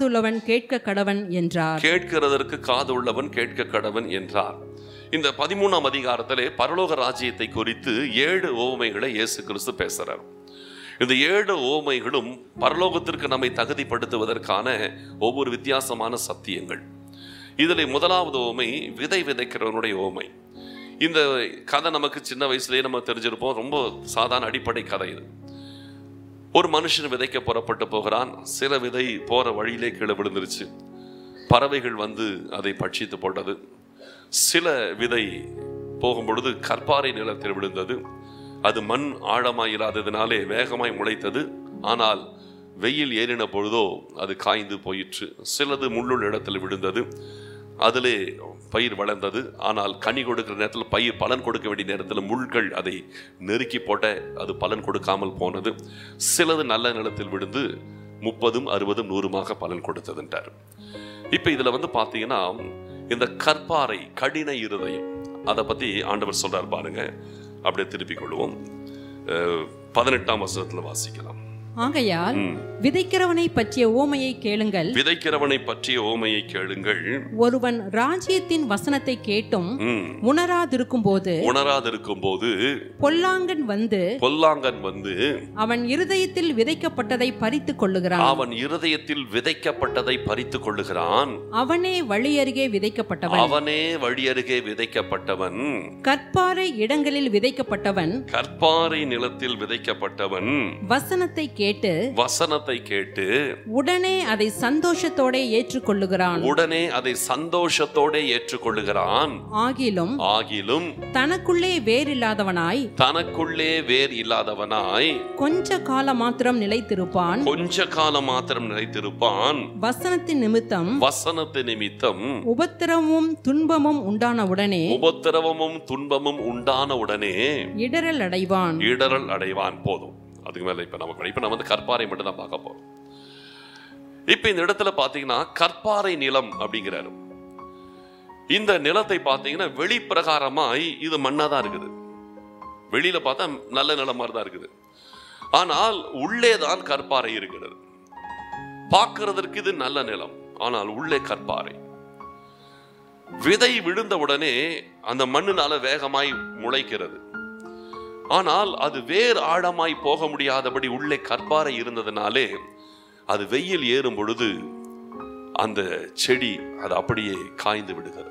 காதுள்ளவன் கேட்க கடவன் என்றார் கேட்கிறதற்கு காது உள்ளவன் கேட்க கடவன் என்றார் இந்த பதிமூணாம் அதிகாரத்திலே பரலோக ராஜ்யத்தை குறித்து ஏழு ஓமைகளை இயேசு கிறிஸ்து பேசுறார் இந்த ஏழு ஓமைகளும் பரலோகத்திற்கு நம்மை தகுதிப்படுத்துவதற்கான ஒவ்வொரு வித்தியாசமான சத்தியங்கள் இதில் முதலாவது ஓமை விதை விதைக்கிறவனுடைய ஓமை இந்த கதை நமக்கு சின்ன வயசுலயே நம்ம தெரிஞ்சிருப்போம் ரொம்ப சாதாரண அடிப்படை கதை இது ஒரு மனுஷன் விதைக்க புறப்பட்டு போகிறான் சில விதை போற வழியிலே கீழே விழுந்துருச்சு பறவைகள் வந்து அதை பட்சித்து போட்டது சில விதை போகும் பொழுது கற்பாறை நிலத்தில் விழுந்தது அது மண் ஆழமாய் இல்லாததினாலே வேகமாய் முளைத்தது ஆனால் வெயில் ஏறின பொழுதோ அது காய்ந்து போயிற்று சிலது முள்ளுள்ள இடத்தில் விழுந்தது அதிலே பயிர் வளர்ந்தது ஆனால் கனி கொடுக்கிற நேரத்தில் பயிர் பலன் கொடுக்க வேண்டிய நேரத்தில் முள்கள் அதை நெருக்கி போட்ட அது பலன் கொடுக்காமல் போனது சிலது நல்ல நிலத்தில் விழுந்து முப்பதும் அறுபதும் நூறுமாக பலன் கொடுத்ததுன்றார் இப்போ இதில் வந்து பார்த்தீங்கன்னா இந்த கற்பாறை கடின இருதயம் அதை பற்றி ஆண்டவர் சொல்றார் பாருங்க அப்படியே திருப்பிக் கொள்வோம் அஹ், பதினெட்டாம் வசனத்தில் வாசிக்கலாம் ஆகையால் ம். விதைக்கிறவனை பற்றிய ஓமையை கேளுங்கள் விதைக்கிறவனை பற்றிய ஓமையை கேளுங்கள் ஒருவன் ராஜ்யத்தின் வசனத்தை கேட்டும் ம். உணராதிருக்கும் போது உணராதிருக்கும் போது பொல்லாங்கன் வந்து பொல்லாங்கன் வந்து அவன் இருதயத்தில் விதைக்கப்பட்டதை பறித்து கொள்ளுகிறான் அவன் இருதயத்தில் விதைக்கப்பட்டதை பறித்து கொள்ளுகிறான் அவனே வழியருகே விதைக்கப்பட்டவன் அவனே வழியருகே விதைக்கப்பட்டவன் கற்பாறை இடங்களில் விதைக்கப்பட்டவன் கற்பாறை நிலத்தில் விதைக்கப்பட்டவன் வசனத்தை கேட்டு வசனத்தை கேட்டு உடனே அதை சந்தோஷத்தோட ஏற்றுக்கொள்ளுகிறான் உடனே அதை சந்தோஷத்தோட ஏற்றுக்கொள்ளுகிறான் ஆகிலும் ஆகிலும் தனக்குள்ளே வேறில்லாதவனாய் தனக்குள்ளே வேர் இல்லாதவனாய் கொஞ்ச காலம் மாத்திரம் நிலைத்திருப்பான் கொஞ்ச காலம் மாத்திரம் நிலைத்திருப்பான் வசனத்தின் நிமித்தம் வசனத்து நிமித்தம் உபத்திரமும் துன்பமும் உண்டான உடனே உபத்திரவமும் துன்பமும் உண்டான உடனே இடரல் அடைவான் இடரல் அடைவான் போதும் அதுக்கு மேல இப்ப நமக்கு இப்ப நம்ம வந்து கற்பாறை மட்டும் தான் பார்க்க போறோம் இப்ப இந்த இடத்துல பாத்தீங்கன்னா கற்பாறை நிலம் அப்படிங்கிறாரு இந்த நிலத்தை பாத்தீங்கன்னா வெளிப்பிரகாரமாய் இது மண்ணா தான் இருக்குது வெளியில பார்த்தா நல்ல நிலம் மாதிரி தான் இருக்குது ஆனால் உள்ளே தான் கற்பாறை இருக்கிறது பார்க்கிறதற்கு இது நல்ல நிலம் ஆனால் உள்ளே கற்பாறை விதை விழுந்த உடனே அந்த மண்ணுனால வேகமாய் முளைக்கிறது ஆனால் அது வேர் ஆழமாய் போக முடியாதபடி உள்ளே கற்பாறை இருந்ததுனாலே அது வெயில் ஏறும் பொழுது அந்த செடி அது அப்படியே காய்ந்து விடுகிறது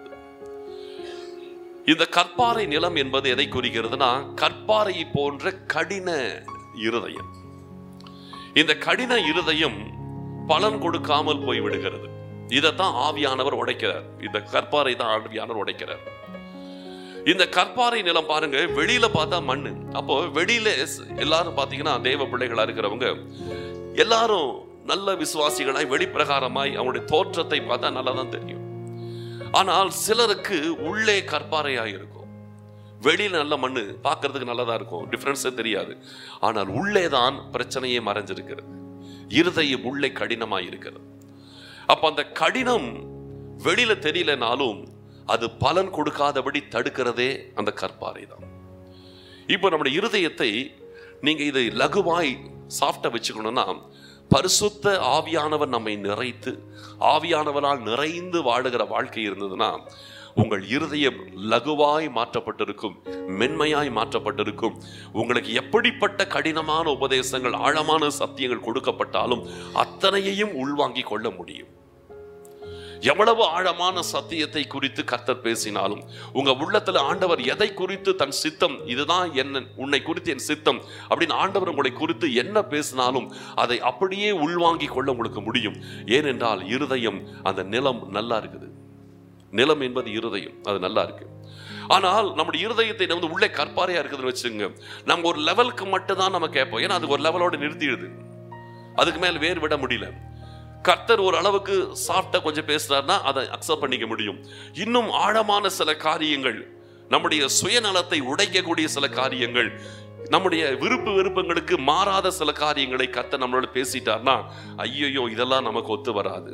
இந்த கற்பாறை நிலம் என்பது எதை குறிக்கிறதுனா கற்பாறை போன்ற கடின இருதயம் இந்த கடின இருதயம் பலன் கொடுக்காமல் போய் விடுகிறது இதைத்தான் ஆவியானவர் உடைக்கிறார் இந்த கற்பாறை தான் ஆவியானவர் உடைக்கிறார் இந்த கற்பாறை நிலம் பாருங்க வெளியில பார்த்தா மண்ணு அப்போ வெளியில ஸ்- எல்லாரும் பாத்தீங்கன்னா தேவ பிள்ளைகளா இருக்கிறவங்க எல்லாரும் நல்ல விசுவாசிகளாய் வெளிப்பிரகாரமாய் அவங்களுடைய தோற்றத்தை பார்த்தா நல்லா தான் தெரியும் ஆனால் சிலருக்கு உள்ளே கற்பாறையா இருக்கும் வெளியில நல்ல மண்ணு பார்க்கிறதுக்கு நல்லதா இருக்கும் டிஃபரன்ஸே தெரியாது ஆனால் உள்ளே தான் பிரச்சனையே மறைஞ்சிருக்கிறது இருதயம் உள்ளே கடினமாய் இருக்கிறது அப்ப அந்த கடினம் வெளியில தெரியலனாலும் அது பலன் கொடுக்காதபடி தடுக்கிறதே அந்த கற்பாறை தான் இப்போ நம்முடைய இருதயத்தை நீங்க இதை லகுவாய் சாஃப்டா வச்சுக்கணும்னா பரிசுத்த ஆவியானவர் நம்மை நிறைத்து ஆவியானவரால் நிறைந்து வாழுகிற வாழ்க்கை இருந்ததுன்னா உங்கள் இருதயம் லகுவாய் மாற்றப்பட்டிருக்கும் மென்மையாய் மாற்றப்பட்டிருக்கும் உங்களுக்கு எப்படிப்பட்ட கடினமான உபதேசங்கள் ஆழமான சத்தியங்கள் கொடுக்கப்பட்டாலும் அத்தனையையும் உள்வாங்கிக் கொள்ள முடியும் எவ்வளவு ஆழமான சத்தியத்தை குறித்து கர்த்தர் பேசினாலும் உங்க உள்ளத்துல ஆண்டவர் எதை குறித்து தன் சித்தம் இதுதான் என்ன உன்னை குறித்து என் சித்தம் அப்படின்னு ஆண்டவர் உங்களை குறித்து என்ன பேசினாலும் அதை அப்படியே உள்வாங்கிக் கொள்ள உங்களுக்கு முடியும் ஏனென்றால் இருதயம் அந்த நிலம் நல்லா இருக்குது நிலம் என்பது இருதயம் அது நல்லா இருக்கு ஆனால் நம்முடைய இருதயத்தை வந்து உள்ளே கற்பாறையா இருக்குதுன்னு வச்சுங்க நம்ம ஒரு லெவலுக்கு மட்டும் தான் நம்ம கேட்போம் ஏன்னா அது ஒரு லெவலோட நிறுத்திடுது அதுக்கு மேல் வேறு விட முடியல கர்த்தர் ஒரு அளவுக்கு சாஃப்டா கொஞ்சம் பேசுறாருன்னா அதை அக்செப்ட் பண்ணிக்க முடியும் இன்னும் ஆழமான சில காரியங்கள் நம்முடைய சுயநலத்தை உடைக்கக்கூடிய சில காரியங்கள் நம்முடைய விருப்பு விருப்பங்களுக்கு மாறாத சில காரியங்களை கர்த்தர் நம்மளோட பேசிட்டார்னா ஐயோ இதெல்லாம் நமக்கு ஒத்து வராது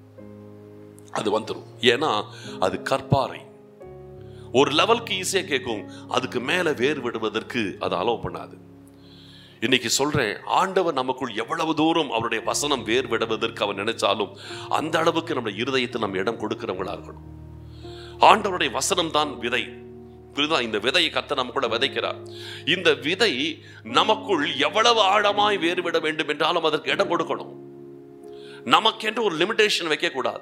அது வந்துடும் ஏன்னா அது கற்பாறை ஒரு லெவலுக்கு ஈஸியா கேட்கும் அதுக்கு மேல வேர் விடுவதற்கு அது அலோவ் பண்ணாது இன்னைக்கு சொல்றேன் ஆண்டவர் நமக்குள் எவ்வளவு தூரம் அவருடைய வசனம் வேர் விடுவதற்கு அவர் நினைச்சாலும் அந்த அளவுக்கு நம்ம இருதயத்தில் நம்ம இடம் கொடுக்கிறவங்களா இருக்கணும் ஆண்டவருடைய வசனம் தான் விதை புரியுதா இந்த விதையை கத்த நம்ம கூட விதைக்கிறார் இந்த விதை நமக்குள் எவ்வளவு ஆழமாய் வேறுவிட வேண்டும் என்றாலும் அதற்கு இடம் கொடுக்கணும் நமக்கென்று ஒரு லிமிடேஷன் வைக்க கூடாது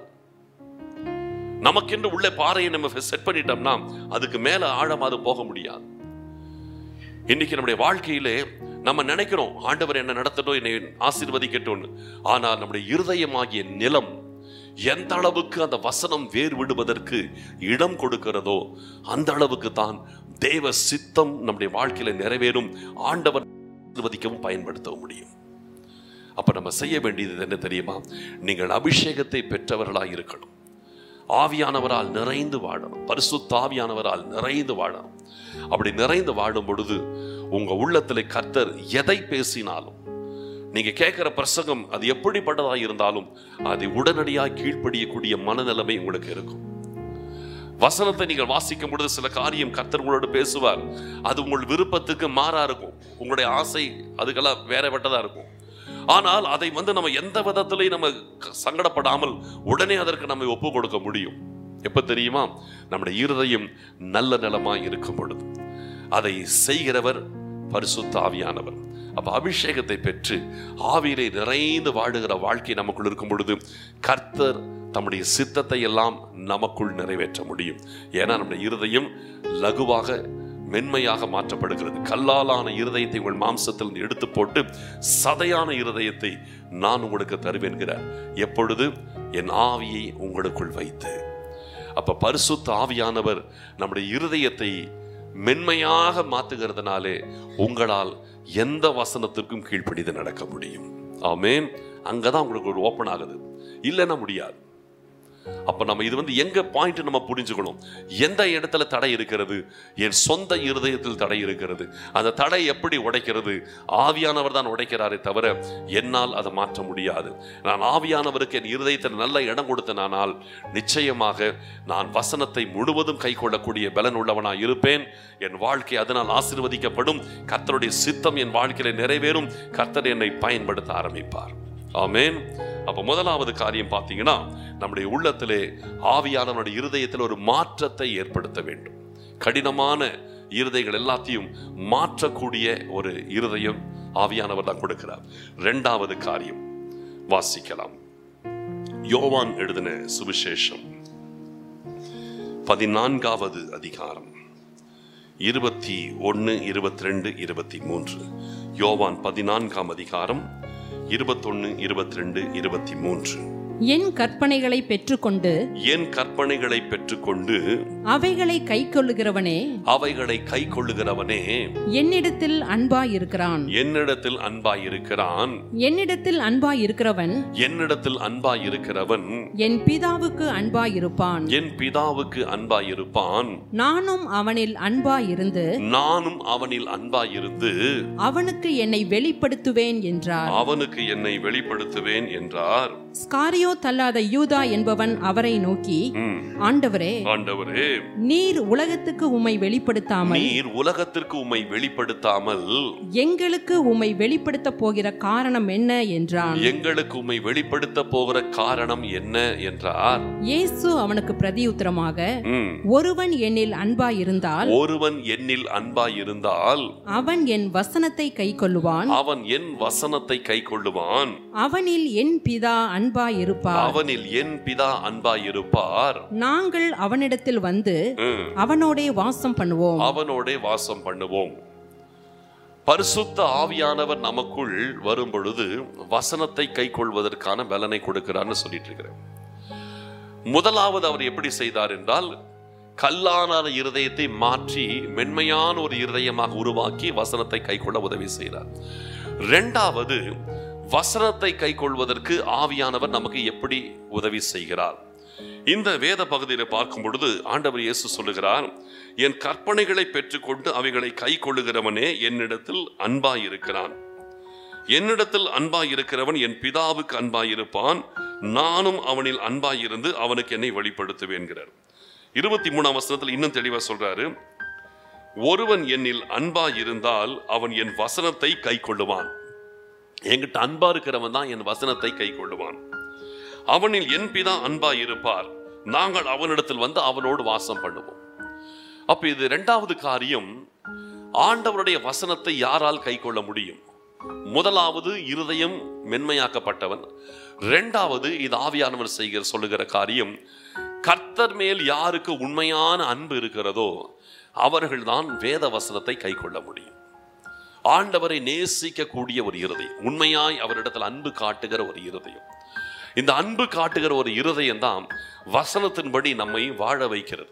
நமக்கென்று உள்ள பாறையை நம்ம செட் பண்ணிட்டோம்னா அதுக்கு மேல ஆழமா அது போக முடியாது இன்னைக்கு நம்முடைய வாழ்க்கையிலே நம்ம நினைக்கிறோம் ஆண்டவர் என்ன நடத்தட்டும் என்னை ஆசீர்வதிக்கட்டும்னு ஆனால் நம்முடைய இருதயமாகிய நிலம் எந்த அளவுக்கு அந்த வசனம் வேர் விடுவதற்கு இடம் கொடுக்கிறதோ அந்த அளவுக்கு தான் தேவ சித்தம் நம்முடைய வாழ்க்கையில நிறைவேறும் ஆண்டவர் ஆசீர்வதிக்கவும் பயன்படுத்தவும் முடியும் அப்ப நம்ம செய்ய வேண்டியது என்ன தெரியுமா நீங்கள் அபிஷேகத்தை பெற்றவர்களாய் இருக்கணும் ஆவியானவரால் நிறைந்து வாழணும் பரிசுத்த ஆவியானவரால் நிறைந்து வாழணும் அப்படி நிறைந்து வாழும் பொழுது உங்க உள்ளத்தில் கர்த்தர் எதை பேசினாலும் நீங்க கேட்கிற பிரசங்கம் அது எப்படிப்பட்டதா இருந்தாலும் அதை உடனடியாக கீழ்ப்படியக்கூடிய மனநிலைமை உங்களுக்கு இருக்கும் வசனத்தை நீங்கள் வாசிக்கும் பொழுது சில காரியம் கர்த்தர் உங்களோடு பேசுவார் அது உங்கள் விருப்பத்துக்கு மாறா இருக்கும் உங்களுடைய ஆசை அதுக்கெல்லாம் வேற வெட்டதா இருக்கும் ஆனால் அதை வந்து நம்ம எந்த விதத்திலையும் நம்ம க- சங்கடப்படாமல் உடனே அதற்கு நம்ம ஒப்பு கொடுக்க முடியும் எப்ப தெரியுமா நம்முடைய இருதயம் நல்ல நிலமாய் இருக்கும் பொழுது அதை செய்கிறவர் பரிசுத்த ஆவியானவர் அப்ப அபிஷேகத்தை பெற்று ஆவியிலே நிறைந்து வாழுகிற வாழ்க்கை நமக்குள் இருக்கும் பொழுது கர்த்தர் தம்முடைய சித்தத்தை எல்லாம் நமக்குள் நிறைவேற்ற முடியும் ஏன்னா நம்முடைய இருதயம் லகுவாக மென்மையாக மாற்றப்படுகிறது கல்லாலான இருதயத்தை உங்கள் மாம்சத்தில் எடுத்து போட்டு சதையான இருதயத்தை நான் உங்களுக்கு தருவேன்கிறார் எப்பொழுது என் ஆவியை உங்களுக்குள் வைத்து அப்ப பரிசுத்த ஆவியானவர் நம்முடைய இருதயத்தை மென்மையாக மாத்துகிறதுனாலே உங்களால் எந்த வசனத்திற்கும் கீழ்ப்படிந்து நடக்க முடியும் ஆமென் அங்கதான் உங்களுக்கு ஒரு ஓப்பன் ஆகுது இல்லைன்னா முடியாது அப்ப நம்ம இது வந்து எங்க பாயிண்ட் நம்ம புரிஞ்சுக்கணும் எந்த இடத்துல தடை இருக்கிறது என் சொந்த இருதயத்தில் தடை இருக்கிறது அந்த தடை எப்படி உடைக்கிறது ஆவியானவர் தான் உடைக்கிறாரே தவிர என்னால் அதை மாற்ற முடியாது நான் ஆவியானவருக்கு என் இருதயத்தில் நல்ல இடம் கொடுத்தனானால் நிச்சயமாக நான் வசனத்தை முழுவதும் கை கொள்ளக்கூடிய பலன் உள்ளவனாய் இருப்பேன் என் வாழ்க்கை அதனால் ஆசீர்வதிக்கப்படும் கர்த்தருடைய சித்தம் என் வாழ்க்கையில நிறைவேறும் கர்த்தர் என்னை பயன்படுத்த ஆரம்பிப்பார் ஆமென் அப்ப முதலாவது காரியம் பார்த்தீங்கன்னா நம்முடைய உள்ளத்திலே ஆவியானவனுடைய இருதயத்தில் ஒரு மாற்றத்தை ஏற்படுத்த வேண்டும் கடினமான இருதயங்கள் எல்லாத்தையும் மாற்றக்கூடிய ஒரு இருதயம் ஆவியானவர் தான் கொடுக்கிறார் இரண்டாவது காரியம் வாசிக்கலாம் யோவான் எழுதின சுவிசேஷம் பதினான்காவது அதிகாரம் இருபத்தி ஒன்று இருபத்தி ரெண்டு இருபத்தி மூன்று யோவான் பதினான்காம் அதிகாரம் இருபத்தொன்னு இருபத்தி ரெண்டு இருபத்தி மூன்று என் கற்பனைகளை பெற்றுக்கொண்டு என் கற்பனைகளை பெற்றுக்கொண்டு அவைகளை கைக்கொள்ளுகிறவனே அவைகளை கை கொள்ளுகிறவனே என்னிடத்தில் அன்பாயிருக்கிறான் என்னிடத்தில் அன்பாயிருக்கிறான் என்னிடத்தில் அன்பாயிருக்கிறவன் என்னிடத்தில் அன்பாயிருக்கிறவன் என் பிதாவுக்கு அன்பாயிருப்பான் என் பிதாவுக்கு அன்பாயிருப்பான் நானும் அவனில் அன்பாயிருந்து நானும் அவனில் அன்பாயிருந்து அவனுக்கு என்னை வெளிப்படுத்துவேன் என்றார் அவனுக்கு என்னை வெளிப்படுத்துவேன் என்றார் ஸ்காரியோ தள்ளாத யூதா என்பவன் அவரை நோக்கி ம். ஆண்டவரே ஆண்டவரே நீர் உலகத்துக்கு உம்மை வெளிப்படுத்தாமல் நீர் உலகத்திற்கு உம்மை வெளிப்படுத்தாமல் எங்களுக்கு உம்மை வெளிப்படுத்த போகிற காரணம் என்ன என்றான் எங்களுக்கு உம்மை வெளிப்படுத்த போகிற காரணம் என்ன என்றார் இயேசு அவனுக்கு பிரதியுத்தரமாக ம். ஒருவன் என்னில் அன்பாயிருந்தால் ஒருவன் என்னில் அன்பாயிருந்தால் அவன் என் வசனத்தை கைக்கொள்ளுவான் அவன் என் வசனத்தை கை கொள்ளுவான் அவனில் என் பிதா அன்பாயிருப்பார் அவனில் என் பிதா அன்பாயிருப்பார் நாங்கள் அவனிடத்தில் வந்து ம். அவனோடே வாசம் பண்ணுவோம் அவனோடே வாசம் பண்ணுவோம் பரிசுத்த ஆவியானவர் நமக்குள் வரும் பொழுது வசனத்தை கை கொள்வதற்கான பலனை கொடுக்கிறார்னு சொல்லிட்டு இருக்கிறேன் முதலாவது அவர் எப்படி செய்தார் என்றால் கல்லான இருதயத்தை மாற்றி மென்மையான ஒரு இருதயமாக உருவாக்கி வசனத்தை கைக்கொள்ள உதவி செய்கிறார் ரெண்டாவது வசனத்தை கைக்கொள்வதற்கு ஆவியானவர் நமக்கு எப்படி உதவி செய்கிறார் இந்த வேத பகுதியில் பார்க்கும் பொழுது ஆண்டவர் இயேசு சொல்லுகிறார் என் கற்பனைகளை பெற்றுக்கொண்டு அவைகளை கை கொள்ளுகிறவனே என்னிடத்தில் அன்பாயிருக்கிறான் என்னிடத்தில் அன்பாயிருக்கிறவன் என் பிதாவுக்கு அன்பாயிருப்பான் நானும் அவனில் அன்பாயிருந்து அவனுக்கு என்னை வெளிப்படுத்துவேன்கிறார் இருபத்தி மூணாம் வசனத்தில் இன்னும் தெளிவா சொல்றாரு ஒருவன் என்னில் அன்பா இருந்தால் அவன் என் வசனத்தை கை கொள்ளுவான் என்கிட்ட அன்பா இருக்கிறவன் தான் என் வசனத்தை கை கொள்ளுவான் அவனில் என் பிதா அன்பா இருப்பார் நாங்கள் அவனிடத்தில் வந்து அவனோடு வாசம் பண்ணுவோம் அப்ப இது இரண்டாவது காரியம் ஆண்டவருடைய வசனத்தை யாரால் கை கொள்ள முடியும் முதலாவது இருதயம் மென்மையாக்கப்பட்டவன் இரண்டாவது இது ஆவியானவர் செய்கிற சொல்லுகிற காரியம் கர்த்தர் மேல் யாருக்கு உண்மையான அன்பு இருக்கிறதோ அவர்கள்தான் வேத வசனத்தை கை கொள்ள முடியும் ஆண்டவரை நேசிக்கக்கூடிய ஒரு இருதயம் உண்மையாய் அவரிடத்தில் அன்பு காட்டுகிற ஒரு இருதயம் இந்த அன்பு காட்டுகிற ஒரு இருதயம் தான் வசனத்தின்படி நம்மை வாழ வைக்கிறது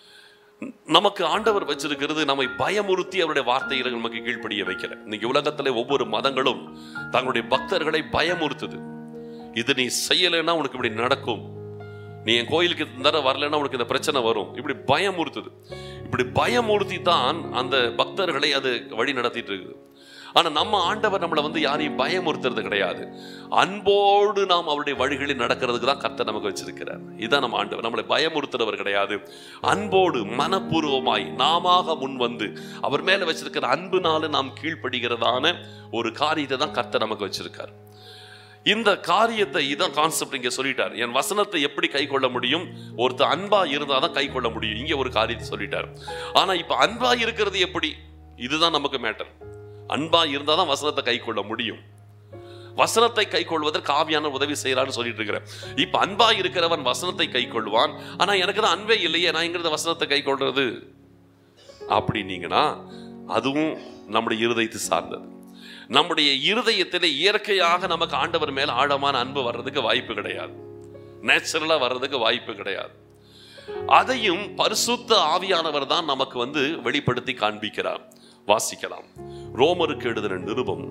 நமக்கு ஆண்டவர் வச்சிருக்கிறது நம்மை பயமுறுத்தி அவருடைய வார்த்தைகளை நமக்கு கீழ்ப்படிய வைக்கல இன்னைக்கு உலகத்திலே ஒவ்வொரு மதங்களும் தங்களுடைய பக்தர்களை பயமுறுத்துது இது நீ செய்யலைன்னா உனக்கு இப்படி நடக்கும் நீ என் கோயிலுக்கு இந்த தடவை வரலைன்னா உனக்கு இந்த பிரச்சனை வரும் இப்படி பயமுறுத்துது இப்படி பயமுறுத்தி தான் அந்த பக்தர்களை அது வழி நடத்திட்டு இருக்குது ஆனா நம்ம ஆண்டவர் நம்மளை வந்து யாரையும் பயமுறுத்துறது கிடையாது அன்போடு நாம் அவருடைய வழிகளில் நடக்கிறதுக்கு தான் கர்த்தர் நமக்கு வச்சிருக்கிறார் இதுதான் நம்ம ஆண்டவர் நம்மளை பயமுறுத்துறவர் கிடையாது அன்போடு மனப்பூர்வமாய் நாமாக முன் வந்து அவர் மேல வச்சிருக்கிற அன்புனால நாம் கீழ்ப்படுகிறதான ஒரு காரியத்தை தான் கர்த்தர் நமக்கு வச்சிருக்கார் இந்த காரியத்தை இதான் கான்செப்ட் இங்க சொல்லிட்டார் என் வசனத்தை எப்படி கை கொள்ள முடியும் ஒருத்தர் அன்பா இருந்தாதான் கை கொள்ள முடியும் இங்க ஒரு காரியத்தை சொல்லிட்டார் ஆனா இப்ப அன்பா இருக்கிறது எப்படி இதுதான் நமக்கு மேட்டர் அன்பா இருந்தாதான் வசனத்தை கை கொள்ள முடியும் வசனத்தை கை கொள்வதற்கு ஆவியான உதவி செய்யறான்னு சொல்லிட்டு இருக்கிறேன் இப்ப அன்பா இருக்கிறவன் வசனத்தை கை கொள்வான் ஆனா எனக்கு தான் அன்பே இல்லையே நான் எங்கிறது வசனத்தை கை கொள்றது அப்படின்னீங்கன்னா அதுவும் நம்முடைய இருதயத்தை சார்ந்தது நம்முடைய இருதயத்தில் இயற்கையாக நமக்கு ஆண்டவர் மேல ஆழமான அன்பு வர்றதுக்கு வாய்ப்பு கிடையாது நேச்சுரலா வர்றதுக்கு வாய்ப்பு கிடையாது அதையும் பரிசுத்த ஆவியானவர் தான் நமக்கு வந்து வெளிப்படுத்தி காண்பிக்கிறார் வாசிக்கலாம் ரோமருக்கு எழுதின நிருபம்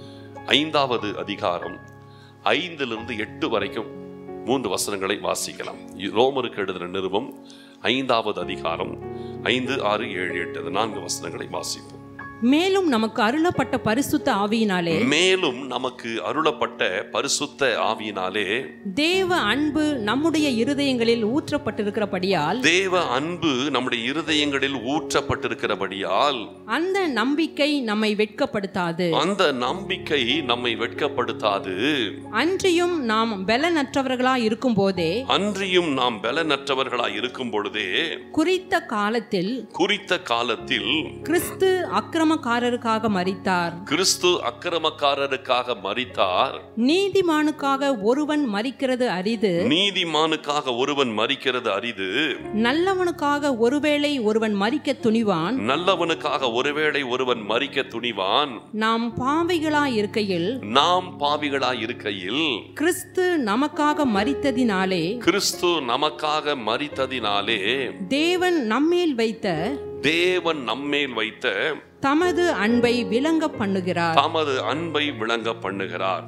ஐந்தாவது அதிகாரம் ஐந்திலிருந்து எட்டு வரைக்கும் மூன்று வசனங்களை வாசிக்கலாம் ரோமருக்கு எழுதின நிருபம் ஐந்தாவது அதிகாரம் ஐந்து ஆறு ஏழு எட்டு இந்த நான்கு வசனங்களை வாசிப்போம் மேலும் நமக்கு அருளப்பட்ட பரிசுத்த ஆவியினாலே மேலும் நமக்கு அருளப்பட்ட பரிசுத்த ஆவியினாலே தேவ அன்பு நம்முடைய இருதயங்களில் ஊற்றப்பட்டிருக்கிறபடியால் தேவ அன்பு நம்முடைய இருதயங்களில் ஊற்றப்பட்டிருக்கிறபடியால் அந்த நம்பிக்கை நம்மை வெட்கப்படுத்தாது அந்த நம்பிக்கை நம்மை வெட்கப்படுத்தாது அன்றியும் நாம் பலனற்றவர்களாய் இருக்கும் போதே அன்றியும் நாம் பலனற்றவர்களாய் இருக்கும் பொழுதே குறித்த காலத்தில் குறித்த காலத்தில் கிறிஸ்து அக்கிரமக்காரருக்காக மரித்தார் கிறிஸ்து அக்கிரமக்காரருக்காக மரித்தார் நீதிமானுக்காக ஒருவன் மரிக்கிறது அரிது நீதிமானுக்காக ஒருவன் மரிக்கிறது அரிது நல்லவனுக்காக ஒருவேளை ஒருவன் மரிக்க துணிவான் நல்லவனுக்காக ஒருவேளை ஒருவன் மரிக்க துணிவான் நாம் பாவிகளாய் இருக்கையில் நாம் பாவிகளாய் இருக்கையில் கிறிஸ்து நமக்காக மரித்ததினாலே கிறிஸ்து நமக்காக மரித்ததினாலே தேவன் நம்மேல் வைத்த தேவன் நம்மேல் வைத்த தமது அன்பை விளங்க பண்ணுகிறார் தமது அன்பை விளங்க பண்ணுகிறார்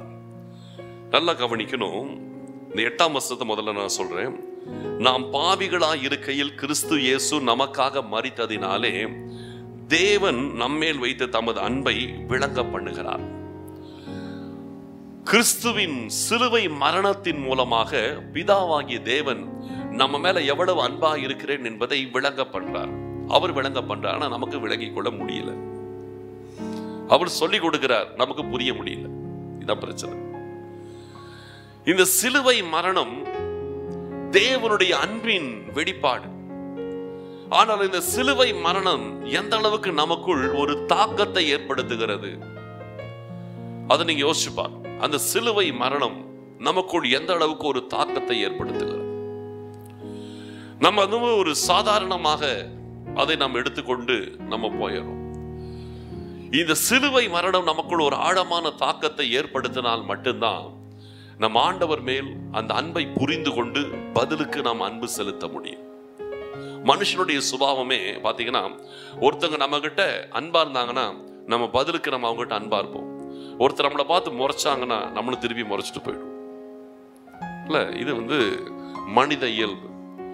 நல்லா கவனிக்கணும் இந்த எட்டாம் வருஷத்தை முதல்ல நான் சொல்றேன் நாம் பாவிகளாய் இருக்கையில் கிறிஸ்து இயேசு நமக்காக மரித்ததினாலே தேவன் நம்மேல் வைத்த தமது அன்பை விளங்க பண்ணுகிறார் கிறிஸ்துவின் சிலுவை மரணத்தின் மூலமாக பிதாவாகிய தேவன் நம்ம மேல எவ்வளவு அன்பா இருக்கிறேன் என்பதை விளங்க பண்றார் அவர் விளங்க பண்றார் ஆனா நமக்கு விளங்கிக் கொள்ள முடியல அவர் சொல்லி கொடுக்கிறார் நமக்கு புரிய முடியல இதான் பிரச்சனை இந்த சிலுவை மரணம் தேவனுடைய அன்பின் வெளிப்பாடு ஆனால் இந்த சிலுவை மரணம் எந்த அளவுக்கு நமக்குள் ஒரு தாக்கத்தை ஏற்படுத்துகிறது அதை நீங்க யோசிச்சு பாருங்க அந்த சிலுவை மரணம் நமக்குள் எந்த அளவுக்கு ஒரு தாக்கத்தை ஏற்படுத்துகிறது நம்ம அதுவும் ஒரு சாதாரணமாக அதை நாம் எடுத்துக்கொண்டு நம்ம போயிடும் இந்த சிலுவை மரணம் நமக்குள் ஒரு ஆழமான தாக்கத்தை ஏற்படுத்தினால் மட்டும்தான் நம் ஆண்டவர் மேல் அந்த அன்பை புரிந்து கொண்டு பதிலுக்கு நாம் அன்பு செலுத்த முடியும் மனுஷனுடைய சுபாவமே பாத்தீங்கன்னா ஒருத்தங்க நம்ம கிட்ட அன்பா இருந்தாங்கன்னா நம்ம பதிலுக்கு நம்ம அவங்ககிட்ட அன்பா இருப்போம் ஒருத்தர் நம்மளை பார்த்து முறைச்சாங்கன்னா நம்மளும் திருப்பி முறைச்சிட்டு போயிடும் இல்ல இது வந்து மனித இயல்பு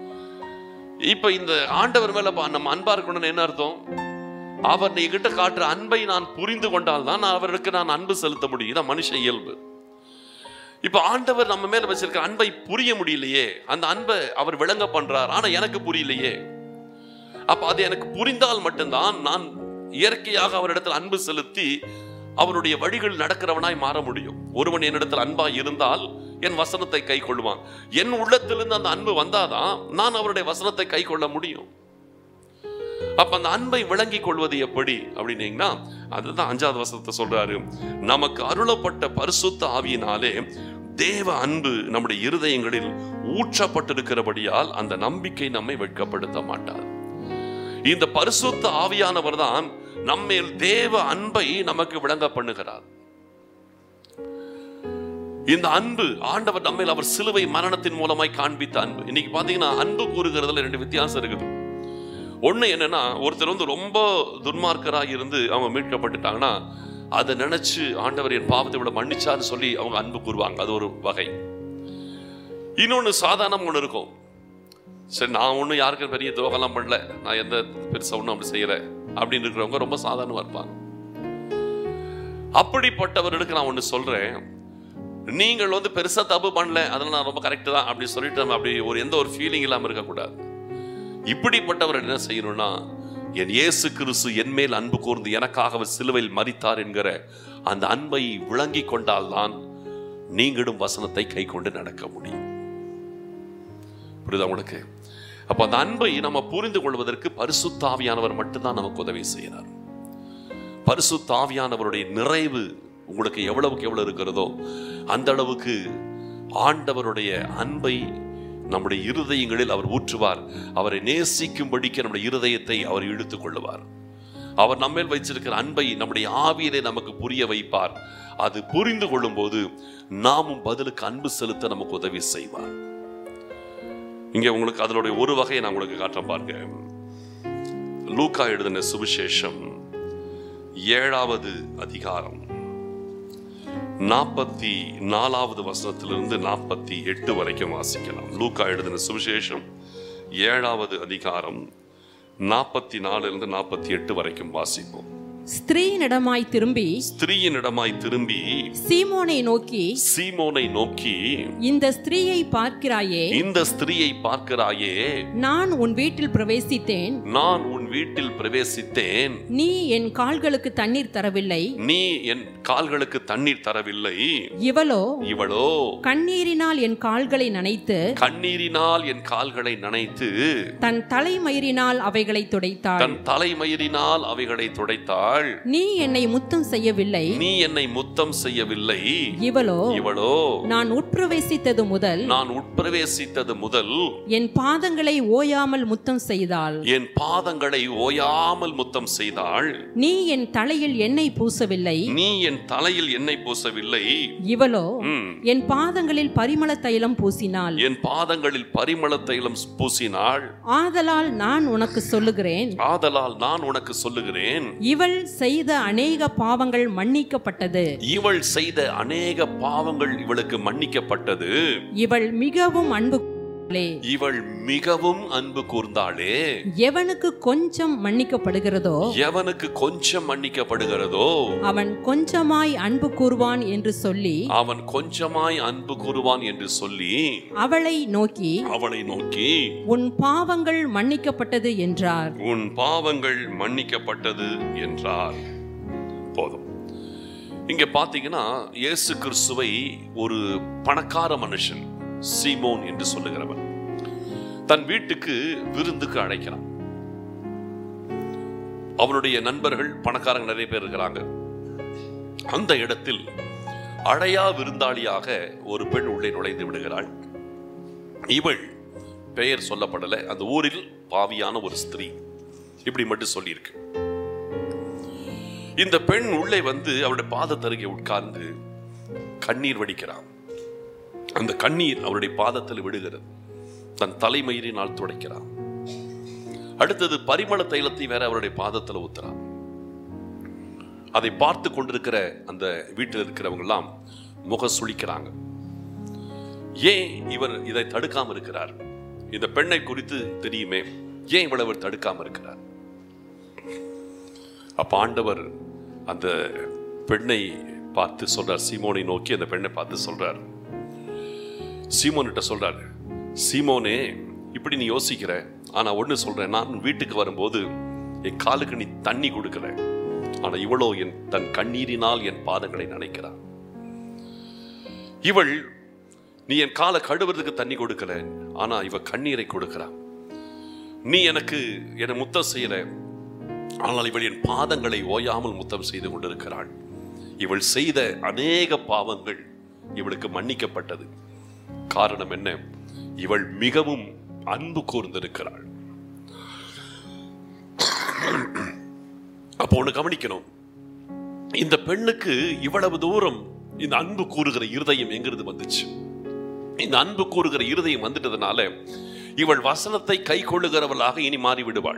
இப்ப இந்த ஆண்டவர் மேல பா- நம்ம அன்பா இருக்கணும்னு என்ன அர்த்தம் அவர் என்கிட்ட காட்டுற அன்பை நான் புரிந்து கொண்டால் தான் நான் அவருக்கு நான் அன்பு செலுத்த முடியும் இதான் மனுஷ இயல்பு இப்ப ஆண்டவர் நம்ம மேல வச்சிருக்கிற அன்பை புரிய முடியலையே அந்த அன்பை அவர் விளங்க பண்றார் ஆனா எனக்கு புரியலையே அப்ப அது எனக்கு புரிந்தால் மட்டும்தான் நான் இயற்கையாக அவரிடத்தில் அன்பு செலுத்தி அவருடைய வழிகள் நடக்கிறவனாய் மாற முடியும் ஒருவன் என்னிடத்தில் அன்பாய் இருந்தால் என் வசனத்தை கை கொள்வான் என் உள்ளத்திலிருந்து அந்த அன்பு வந்தாதான் நான் அவருடைய வசனத்தை கை கொள்ள முடியும் அப்ப அந்த அன்பை விளங்கி கொள்வது எப்படி அப்படின்னீங்கன்னா அதுதான் அஞ்சாவது வசனத்தை சொல்றாரு நமக்கு அருளப்பட்ட பரிசுத்த ஆவியினாலே தேவ அன்பு நம்முடைய இருதயங்களில் ஊற்றப்பட்டிருக்கிறபடியால் அந்த நம்பிக்கை நம்மை வெட்கப்படுத்த மாட்டார் இந்த பரிசுத்த ஆவியானவர் தான் நம்மேல் தேவ அன்பை நமக்கு விளங்க பண்ணுகிறார் இந்த அன்பு ஆண்டவர் நம்மேல் அவர் சிலுவை மரணத்தின் மூலமாய் காண்பித்த அன்பு இன்னைக்கு பாத்தீங்கன்னா அன்பு கூறுகிறதுல ரெண்டு வித்தியாசம் இருக்குது ஒண்ணு என்னன்னா ஒருத்தர் வந்து ரொம்ப துன்மார்க்கராக இருந்து அவங்க மீட்கப்பட்டுட்டாங்கன்னா அதை நினைச்சு ஆண்டவர் என் பாவத்தை விட மன்னிச்சான்னு சொல்லி அவங்க அன்பு கூறுவாங்க அது ஒரு வகை இன்னொன்னு சாதாரணம் ஒன்று இருக்கும் சரி நான் ஒன்றும் யாருக்கும் பெரிய துரோகம்லாம் பண்ணல நான் எந்த பெருசா ஒன்றும் அப்படி செய்யறேன் அப்படின்னு இருக்கிறவங்க ரொம்ப சாதாரணமா இருப்பாங்க அப்படிப்பட்டவர்களுக்கு நான் ஒன்று சொல்றேன் நீங்கள் வந்து பெருசா தப்பு பண்ணல அதனால நான் ரொம்ப கரெக்ட் தான் அப்படி சொல்லிட்டு நம்ம அப்படி ஒரு எந்த ஒரு ஃபீலிங் இல்லாமல் இருக்கக்கூடாது இப்படிப்பட்டவர் என்ன செய்யணும்னா என் இயேசு கிறிஸ்து என் மேல் அன்பு கூர்ந்து எனக்காக அவர் சிலுவையில் மரித்தார் என்கிற அந்த அன்பை விளங்கி கொண்டால்தான் நீங்களும் வசனத்தை கை கொண்டு நடக்க முடியும் புரியுதா உங்களுக்கு அப்ப அந்த அன்பை நம்ம புரிந்து கொள்வதற்கு பரிசுத்தாவியானவர் மட்டும்தான் நமக்கு உதவி செய்கிறார் பரிசுத்தாவியானவருடைய நிறைவு உங்களுக்கு எவ்வளவுக்கு எவ்வளவு இருக்கிறதோ அந்த அளவுக்கு ஆண்டவருடைய அன்பை நம்முடைய இருதயங்களில் அவர் ஊற்றுவார் அவரை நேசிக்கும்படிக்கு நம்முடைய இருதயத்தை அவர் இழுத்துக் கொள்ளுவார் அவர் நம்மேல் வைச்சிருக்கிற அன்பை நம்முடைய ஆவியிலே நமக்கு புரிய வைப்பார் அது புரிந்து கொள்ளும்போது நாமும் பதிலுக்கு அன்பு செலுத்த நமக்கு உதவி செய்வார் இங்க உங்களுக்கு அதனுடைய ஒரு வகையை நான் உங்களுக்கு காட்டுறேன் பாருங்க லூக்கா எழுதின சுவிசேஷம் ஏழாவது அதிகாரம் நாற்பத்தி நாலாவது வசனத்திலிருந்து நாற்பத்தி எட்டு வரைக்கும் வாசிக்கலாம் லூக்கா எழுதின சுவிசேஷம் ஏழாவது அதிகாரம் நாற்பத்தி நாலுலேருந்து நாற்பத்தி எட்டு வரைக்கும் வாசிப்போம் ஸ்திரீயினிடமாய் திரும்பி ஸ்திரீயினிடமாய் திரும்பி சீமோனை நோக்கி சீமோனை நோக்கி இந்த ஸ்திரீயை பார்க்கிறாயே இந்த ஸ்திரீயை பார்க்கிறாயே நான் உன் வீட்டில் பிரவேசித்தேன் நான் உன் வீட்டில் பிரவேசித்தேன் நீ என் கால்களுக்கு தண்ணீர் தரவில்லை நீ என் கால்களுக்கு தண்ணீர் தரவில்லை இவளோ இவளோ கண்ணீரினால் என் கால்களை நனைத்து கண்ணீரினால் என் கால்களை நனைத்து தன் தலைமயிரினால் அவைகளை துடைத்தாள் தன் தலைமயிரினால் அவைகளை துடைத்தாள் நீ என்னை முத்தம் செய்யவில்லை நீ என்னை முத்தம் செய்யவில்லை இவளோ இவளோ நான் உட்பிரவேசித்தது முதல் நான் உட்பிரவேசித்தது முதல் என் பாதங்களை ஓயாமல் முத்தம் செய்தாள் என் பாதங்களை ஓயாமல் முத்தம் செய்தாள் நீ என் தலையில் எண்ணெய் பூசவில்லை நீ என் தலையில் எண்ணெய் பூசவில்லை இவளோ ம். என் பாதங்களில் பரிமள தைலம் பூசினாள் என் பாதங்களில் பரிமள தைலம் பூசினாள் ஆதலால் நான் உனக்கு சொல்லுகிறேன் ஆதலால் நான் உனக்கு சொல்லுகிறேன் இவள் செய்த அநேக பாவங்கள் மன்னிக்கப்பட்டது இவள் செய்த அநேக பாவங்கள் இவளுக்கு மன்னிக்கப்பட்டது இவள் மிகவும் அன்பு கூர்ந்தாளே. இவள் மிகவும் அன்பு கூர்ந்தாளே எவனுக்கு கொஞ்சம் மன்னிக்கப்படுகிறதோ எவனுக்கு கொஞ்சம் மன்னிக்கப்படுகிறதோ அவன் கொஞ்சமாய் அன்பு கூறுவான் என்று சொல்லி அவன் கொஞ்சமாய் அன்பு கூறுவான் என்று சொல்லி அவளை நோக்கி அவளை நோக்கி உன் பாவங்கள் மன்னிக்கப்பட்டது என்றார் உன் பாவங்கள் மன்னிக்கப்பட்டது என்றார் போதும் இங்க பாத்தீங்கன்னா இயேசு கிறிஸ்துவை ஒரு பணக்கார மனுஷன் சீமோன் என்று சொல்லுகிறவன் தன் வீட்டுக்கு விருந்துக்கு அழைக்கிறான் அவனுடைய நண்பர்கள் பணக்காரங்க நிறைய பேர் இருக்கிறாங்க அந்த இடத்தில் அழையா விருந்தாளியாக ஒரு பெண் உள்ளே நுழைந்து விடுகிறாள் இவள் பெயர் சொல்லப்படலை அந்த ஊரில் பாவியான ஒரு ஸ்திரீ இப்படி மட்டும் சொல்லியிருக்கு இந்த பெண் உள்ளே வந்து அவருடைய பாதத்தருகே உட்கார்ந்து கண்ணீர் வடிக்கிறான் அந்த கண்ணீர் அவருடைய பாதத்தில் விடுகிறது தன் தலைமயிரினால் துடைக்கிறான் அடுத்தது பரிமள தைலத்தை வேற அவருடைய பாதத்தில் ஊத்துறான் அதை பார்த்து கொண்டிருக்கிற அந்த வீட்டில் இருக்கிறவங்க எல்லாம் முக சுளிக்கிறாங்க ஏன் இவர் இதை தடுக்காம இருக்கிறார் இந்த பெண்ணை குறித்து தெரியுமே ஏன் இவ்வளவு இவர் தடுக்காம இருக்கிறார் அப்ப ஆண்டவர் அந்த பெண்ணை பார்த்து சொல்றார் சீமோனை நோக்கி அந்த பெண்ணை பார்த்து சொல்றார் சீமோன்கிட்ட சொல்றார் சீமோனே இப்படி நீ யோசிக்கிற ஆனா ஒண்ணு சொல்றேன் நான் வீட்டுக்கு வரும்போது என் காலுக்கு நீ தண்ணி கொடுக்கல ஆனா இவளோ என் தன் கண்ணீரினால் என் பாதங்களை நினைக்கிறாள் இவள் நீ என் காலை கழுவுறதுக்கு தண்ணி கொடுக்கல ஆனா இவ கண்ணீரை கொடுக்கிறா நீ எனக்கு என்னை முத்தம் செய்யல ஆனால் இவள் என் பாதங்களை ஓயாமல் முத்தம் செய்து கொண்டிருக்கிறாள் இவள் செய்த அநேக பாவங்கள் இவளுக்கு மன்னிக்கப்பட்டது காரணம் என்ன இவள் மிகவும் அன்பு கூர்ந்திருக்கிறாள் அப்போ ஒண்ணு கவனிக்கணும் இந்த பெண்ணுக்கு இவ்வளவு தூரம் இந்த அன்பு கூறுகிற இருதயம் எங்கிருந்து வந்துச்சு இந்த அன்பு கூறுகிற இருதயம் வந்துட்டதுனால இவள் வசனத்தை கை கொள்ளுகிறவளாக இனி மாறி விடுவாள்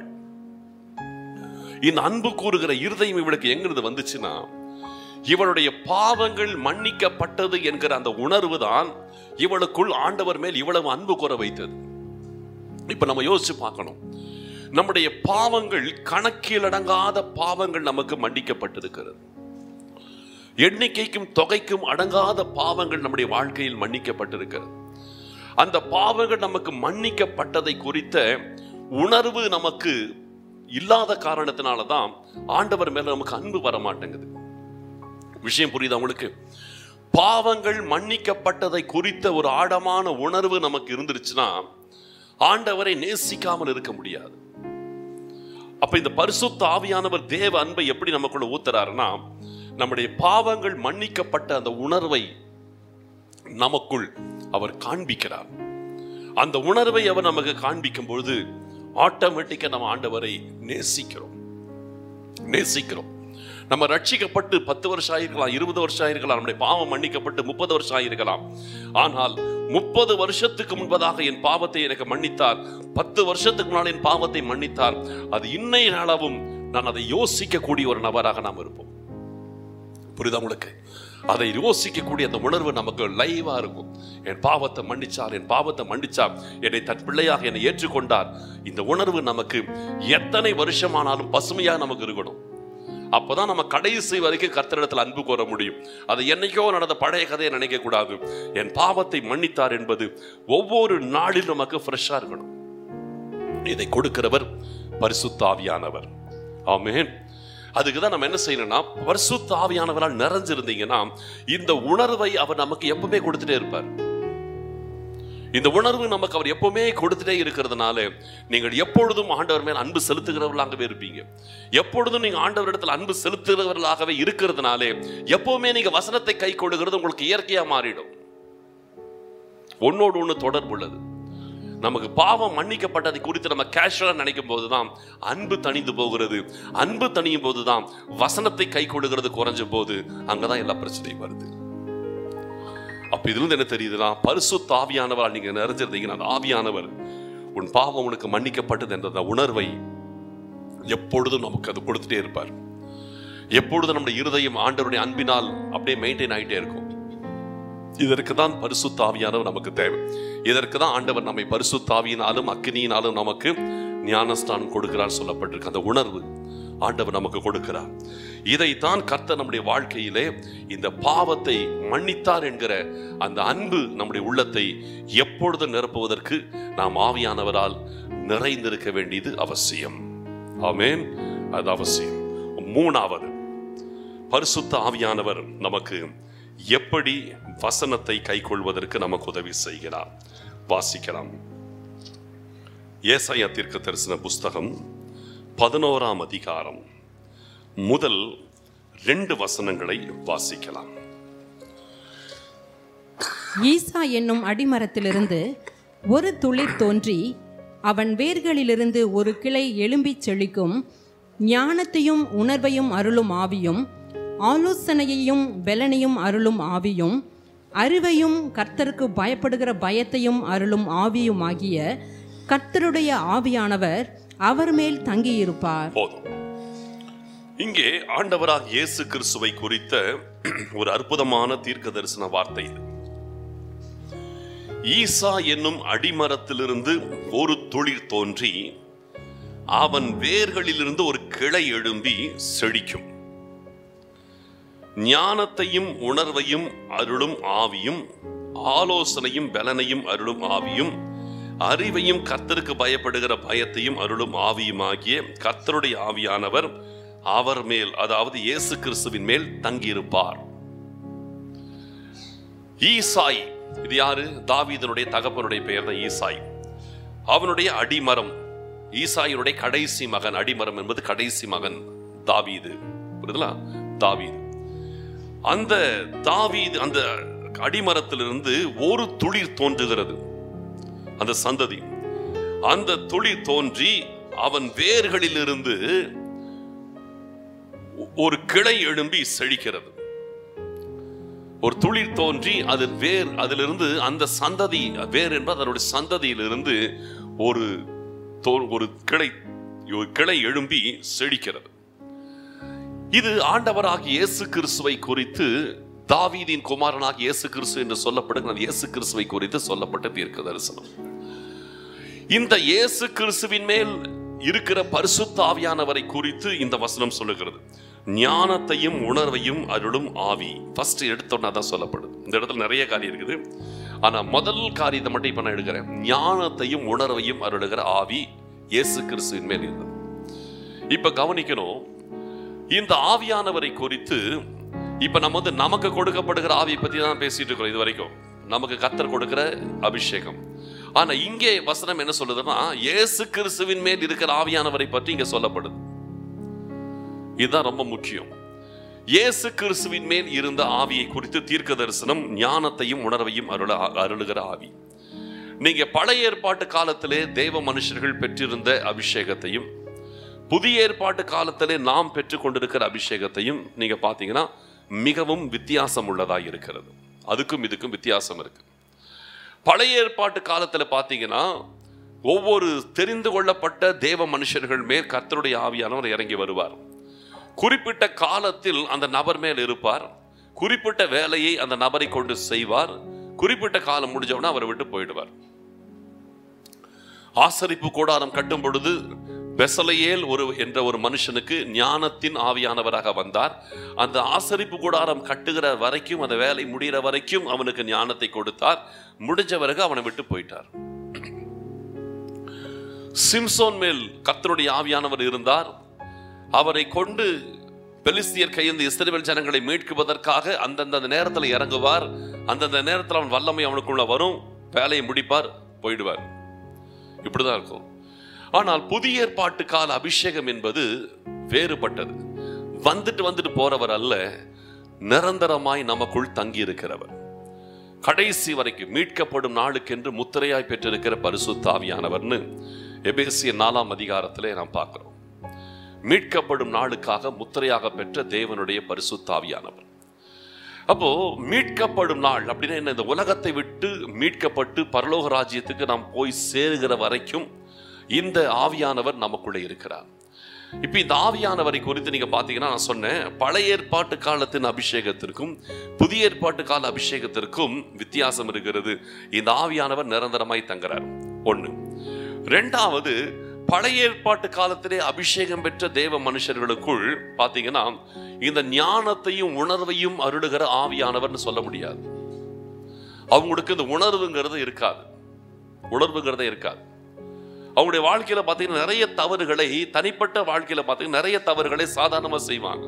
இந்த அன்பு கூறுகிற இருதயம் இவளுக்கு எங்கிருந்து வந்துச்சுன்னா இவளுடைய பாவங்கள் மன்னிக்கப்பட்டது என்கிற அந்த உணர்வு தான் இவளுக்குள் ஆண்டவர் மேல் இவ்வளவு அன்பு கூற வைத்தது இப்ப நம்ம யோசிச்சு பார்க்கணும் நம்முடைய பாவங்கள் கணக்கிலடங்காத பாவங்கள் நமக்கு மன்னிக்கப்பட்டிருக்கிறது எண்ணிக்கைக்கும் தொகைக்கும் அடங்காத பாவங்கள் நம்முடைய வாழ்க்கையில் மன்னிக்கப்பட்டிருக்கிறது அந்த பாவங்கள் நமக்கு மன்னிக்கப்பட்டதை குறித்த உணர்வு நமக்கு இல்லாத காரணத்தினால தான் ஆண்டவர் மேல நமக்கு அன்பு வர மாட்டேங்குது விஷயம் புரியுதா உங்களுக்கு பாவங்கள் மன்னிக்கப்பட்டதை குறித்த ஒரு ஆழமான உணர்வு நமக்கு இருந்துருச்சுன்னா ஆண்டவரை நேசிக்காமல் இருக்க முடியாது அப்ப இந்த பரிசுத்த ஆவியானவர் தேவ அன்பை எப்படி நமக்குள்ள ஊத்துறாருன்னா நம்முடைய பாவங்கள் மன்னிக்கப்பட்ட அந்த உணர்வை நமக்குள் அவர் காண்பிக்கிறார் அந்த உணர்வை அவர் நமக்கு காண்பிக்கும் பொழுது ஆட்டோமேட்டிக்கா நம்ம ஆண்டவரை நேசிக்கிறோம் நேசிக்கிறோம் நம்ம ரட்சிக்கப்பட்டு பத்து வருஷம் ஆயிருக்கலாம் இருபது வருஷம் ஆயிருக்கலாம் நம்முடைய பாவம் மன்னிக்கப்பட்டு முப்பது வருஷம் ஆயிருக்கலாம் ஆனால் முப்பது வருஷத்துக்கு முன்பதாக என் பாவத்தை எனக்கு மன்னித்தார் பத்து வருஷத்துக்கு முன்னால் என் பாவத்தை மன்னித்தார் அது இன்னைய அளவும் நான் அதை யோசிக்கக்கூடிய ஒரு நபராக நாம் இருப்போம் புரியுதா உங்களுக்கு அதை யோசிக்கக்கூடிய அந்த உணர்வு நமக்கு லைவா இருக்கும் என் பாவத்தை மன்னிச்சார் என் பாவத்தை மன்னிச்சார் என்னை தன் பிள்ளையாக என்னை ஏற்றுக்கொண்டார் இந்த உணர்வு நமக்கு எத்தனை வருஷமானாலும் பசுமையாக நமக்கு இருக்கணும் அப்பதான் நம்ம கடைசி வரைக்கும் கர்த்தரிடத்தில் அன்பு கோர முடியும் அது என்னைக்கோ நடந்த பழைய கதையை நினைக்க கூடாது என் பாவத்தை மன்னித்தார் என்பது ஒவ்வொரு நாளிலும் நமக்கு ஃப்ரெஷ்ஷா இருக்கணும் இதை கொடுக்கிறவர் பரிசுத்தாவியானவர் ஆமென் அதுக்கு தான் நம்ம என்ன செய்யணும்னா பரிசுத்த ஆவியானவரால் நிறைஞ்சிருந்தீங்கன்னா இந்த உணர்வை அவர் நமக்கு எப்பவுமே கொடுத்துட்டே இருப்பார் இந்த உணர்வு நமக்கு அவர் எப்பவுமே கொடுத்துட்டே இருக்கிறதுனால நீங்கள் எப்பொழுதும் ஆண்டவர் மேல் அன்பு செலுத்துகிறவர்களாகவே இருப்பீங்க எப்பொழுதும் நீங்க ஆண்டவரிடத்தில் அன்பு செலுத்துகிறவர்களாகவே இருக்கிறதுனாலே எப்பவுமே நீங்க வசனத்தை கை கொள்ளுகிறது உங்களுக்கு இயற்கையா மாறிடும் ஒன்னோடு ஒன்று தொடர்புள்ளது நமக்கு பாவம் மன்னிக்கப்பட்டதை குறித்து நம்ம கேஷுவலா நினைக்கும் போதுதான் அன்பு தணிந்து போகிறது அன்பு தணியும் போதுதான் வசனத்தை கை கொள்ளுகிறது குறைஞ்ச போது அங்கதான் எல்லா பிரச்சனையும் வருது அப்ப இதுல இருந்து என்ன தெரியுதுன்னா பரிசுத்த ஆவியானவரால் நீங்க நிறைஞ்சிருந்தீங்கன்னா அந்த ஆவியானவர் உன் பாவம் உனக்கு மன்னிக்கப்பட்டது என்ற அந்த உணர்வை எப்பொழுதும் நமக்கு அது கொடுத்துட்டே இருப்பார் எப்பொழுதும் நம்முடைய இருதயம் ஆண்டவருடைய அன்பினால் அப்படியே மெயின்டைன் ஆகிட்டே இருக்கும் இதற்கு தான் பரிசுத்த ஆவியானவர் நமக்கு தேவை இதற்கு தான் ஆண்டவர் நம்மை பரிசுத்த ஆவியினாலும் அக்கினியினாலும் நமக்கு ஞானஸ்தானம் கொடுக்கிறார் சொல்லப்பட்டிருக்கு அந்த உணர்வு ஆண்டவர் நமக்கு கொடுக்கிறார் இதைத்தான் கர்த்தர் நம்முடைய வாழ்க்கையிலே இந்த பாவத்தை மன்னித்தார் என்கிற அந்த அன்பு நம்முடைய உள்ளத்தை எப்பொழுதும் நிரப்புவதற்கு நாம் ஆவியானவரால் நிறைந்திருக்க வேண்டியது அவசியம் ஆமென் அது அவசியம் மூணாவது பரிசுத்த ஆவியானவர் நமக்கு எப்படி வசனத்தை கைக்கொள்வதற்கு நமக்கு உதவி செய்கிறார் வாசிக்கலாம் ஏசாயா தீர்க்க தரிசன புஸ்தகம் பதினோராம் அதிகாரம் முதல் ரெண்டு வசனங்களை வாசிக்கலாம் ஈசா என்னும் அடிமரத்திலிருந்து ஒரு துளிர் தோன்றி அவன் வேர்களிலிருந்து ஒரு கிளை எழும்பிச் செழிக்கும் ஞானத்தையும் உணர்வையும் அருளும் ஆவியும் ஆலோசனையையும் பெலனையும் அருளும் ஆவியும் அறிவையும் கர்த்தருக்கு பயப்படுகிற பயத்தையும் அருளும் ஆவியுமாகிய கர்த்தருடைய ஆவியானவர் அவர் மேல் தங்கியிருப்பார் போதும் இங்கே ஆண்டவராக இயேசு கிறிஸ்துவை குறித்த ஒரு அற்புதமான தீர்க்க தரிசன வார்த்தை இது ஈசா என்னும் அடிமரத்திலிருந்து ஒரு துளிர் தோன்றி அவன் வேர்களிலிருந்து ஒரு கிளை எழும்பி செழிக்கும் ஞானத்தையும் உணர்வையும் அருளும் ஆவியும் ஆலோசனையும் பலனையும் அருளும் ஆவியும் அறிவையும் கர்த்தருக்கு பயப்படுகிற பயத்தையும் அருளும் ஆவியுமாகிய கர்த்தருடைய ஆவியானவர் அவர் மேல் அதாவது இயேசு கிறிஸ்துவின் மேல் தங்கியிருப்பார் ஈசாய் இது யாரு தாவீதனுடைய தகப்பனுடைய பெயர் தான் ஈசாய் அவனுடைய அடிமரம் ஈசாயினுடைய கடைசி மகன் அடிமரம் என்பது கடைசி மகன் தாவீது புரியுதுங்களா தாவீது அந்த தாவீது அந்த அடிமரத்திலிருந்து ஒரு துளிர் தோன்றுகிறது அந்த சந்ததி அந்த துளிர் தோன்றி அவன் வேர்களிலிருந்து ஒரு கிளை எழும்பி செழிக்கிறது ஒரு துளிர் தோன்றி அது வேர் அதிலிருந்து அந்த சந்ததி வேர் என்பது அதனுடைய சந்ததியிலிருந்து ஒரு தோ- ஒரு கிளை ஒரு கிளை எழும்பி செழிக்கிறது இது ஆண்டவராகிய இயேசு கிறிஸ்துவை குறித்து தாவீதின் குமாரனாகிய இயேசு கிறிஸ்து என்று சொல்லப்படுகிற அந்த இயேசு கிறிஸ்துவை குறித்து சொல்லப்பட்ட தீர்க்க தரிசனம் இந்த இயேசு கிறிஸ்துவின் மேல் இருக்கிற பரிசுத்த ஆவியானவரை குறித்து இந்த வசனம் சொல்லுகிறது ஞானத்தையும் உணர்வையும் அருளும் ஆவி ஃபர்ஸ்ட் எடுத்தோன்னா தான் சொல்லப்படுது இந்த இடத்துல நிறைய காரியம் இருக்குது ஆனா முதல் காரியத்தை மட்டும் இப்ப நான் எடுக்கிறேன் ஞானத்தையும் உணர்வையும் அருளுகிற ஆவி இயேசு கிறிஸ்துவின் மேல் இருந்தது இப்ப கவனிக்கணும் இந்த ஆவியானவரை குறித்து இப்ப நம்ம வந்து நமக்கு கொடுக்கப்படுகிற ஆவியை பத்தி தான் பேசிட்டு இருக்கிறோம் இது வரைக்கும் நமக்கு கத்தர் கொடுக்கிற அபிஷேகம் ஆனா இங்கே வசனம் என்ன சொல்லுதுன்னா இயேசு கிறிஸ்துவின் மேல் இருக்கிற ஆவியானவரை பற்றி இங்க சொல்லப்படுது இதுதான் ரொம்ப முக்கியம் இயேசு கிறிஸ்துவின் மேல் இருந்த ஆவியை குறித்து தீர்க்க தரிசனம் ஞானத்தையும் உணர்வையும் அருள அருளுகிற ஆவி நீங்க பழைய ஏற்பாட்டு காலத்திலே தேவ மனுஷர்கள் பெற்றிருந்த அபிஷேகத்தையும் புதிய ஏற்பாட்டு காலத்திலே நாம் பெற்றுக் கொண்டிருக்கிற அபிஷேகத்தையும் நீங்க பாத்தீங்கன்னா மிகவும் வித்தியாசம் உள்ளதா இருக்கிறது அதுக்கும் இதுக்கும் வித்தியாசம் இருக்கு பழைய ஏற்பாட்டு காலத்துல பாத்தீங்கன்னா ஒவ்வொரு தெரிந்து கொள்ளப்பட்ட தேவ மனுஷர்கள் மேல் கர்த்தருடைய ஆவியானவர் இறங்கி வருவார் குறிப்பிட்ட காலத்தில் அந்த நபர் மேல் இருப்பார் குறிப்பிட்ட வேலையை அந்த நபரை கொண்டு செய்வார் குறிப்பிட்ட காலம் முடிஞ்சவன அவரை விட்டு போயிடுவார் ஆசரிப்பு கூடாரம் கட்டும் பொழுது பெசலையேல் ஒரு என்ற ஒரு மனுஷனுக்கு ஞானத்தின் ஆவியானவராக வந்தார் அந்த ஆசரிப்பு கூடாரம் கட்டுகிற வரைக்கும் அந்த வேலை முடிகிற வரைக்கும் அவனுக்கு ஞானத்தை கொடுத்தார் முடிஞ்ச பிறகு அவனை விட்டு போயிட்டார் சிம்சோன் மேல் கர்த்தருடைய ஆவியானவர் இருந்தார் அவரை கொண்டு பெலிஸ்தியர் கையிலிருந்து இஸ்ரவேல் ஜனங்களை மீட்குவதற்காக அந்தந்த நேரத்தில் இறங்குவார் அந்தந்த நேரத்தில் அவன் வல்லமை அவனுக்குள்ள வரும் வேலையை முடிப்பார் போயிடுவார் இப்படிதான் இருக்கும் ஆனால் புதிய ஏற்பாட்டு கால அபிஷேகம் என்பது வேறுபட்டது வந்துட்டு வந்துட்டு போறவர் அல்ல நிரந்தரமாய் நமக்குள் தங்கி இருக்கிறவர் கடைசி வரைக்கும் மீட்கப்படும் நாளுக்கென்று முத்திரையாய் பெற்றிருக்கிற பரிசுத்த ஆவியானவர்னு எபேசிய நாலாம் அதிகாரத்திலே நாம் பார்க்கிறோம் மீட்கப்படும் நாளுக்காக முத்திரையாக பெற்ற தேவனுடைய பரிசுத்த ஆவியானவர் அப்போ மீட்கப்படும் நாள் அப்படின்னா என்ன இந்த உலகத்தை விட்டு மீட்கப்பட்டு பரலோக ராஜ்யத்துக்கு நாம் போய் சேருகிற வரைக்கும் இந்த ஆவியானவர் நமக்குள்ளே இருக்கிறார் இப்ப இந்த ஆவியானவரை குறித்து நீங்க பாத்தீங்கன்னா நான் சொன்னேன் பழைய ஏற்பாட்டு காலத்தின் அபிஷேகத்திற்கும் புதிய ஏற்பாட்டு கால அபிஷேகத்திற்கும் வித்தியாசம் இருக்கிறது இந்த ஆவியானவர் நிரந்தரமாய் தங்குறார் ஒண்ணு ரெண்டாவது பழைய ஏற்பாட்டு காலத்திலே அபிஷேகம் பெற்ற தேவ மனுஷர்களுக்குள் பாத்தீங்கன்னா இந்த ஞானத்தையும் உணர்வையும் அருளுகிற ஆவியானவர்னு சொல்ல முடியாது அவங்களுக்கு இந்த உணர்வுங்கிறது இருக்காது உணர்வுங்கிறதே இருக்காது அவங்களுடைய வாழ்க்கையில பாத்தீங்கன்னா நிறைய தவறுகளை தனிப்பட்ட வாழ்க்கையில பாத்தீங்கன்னா நிறைய தவறுகளை சாதாரணமா செய்வாங்க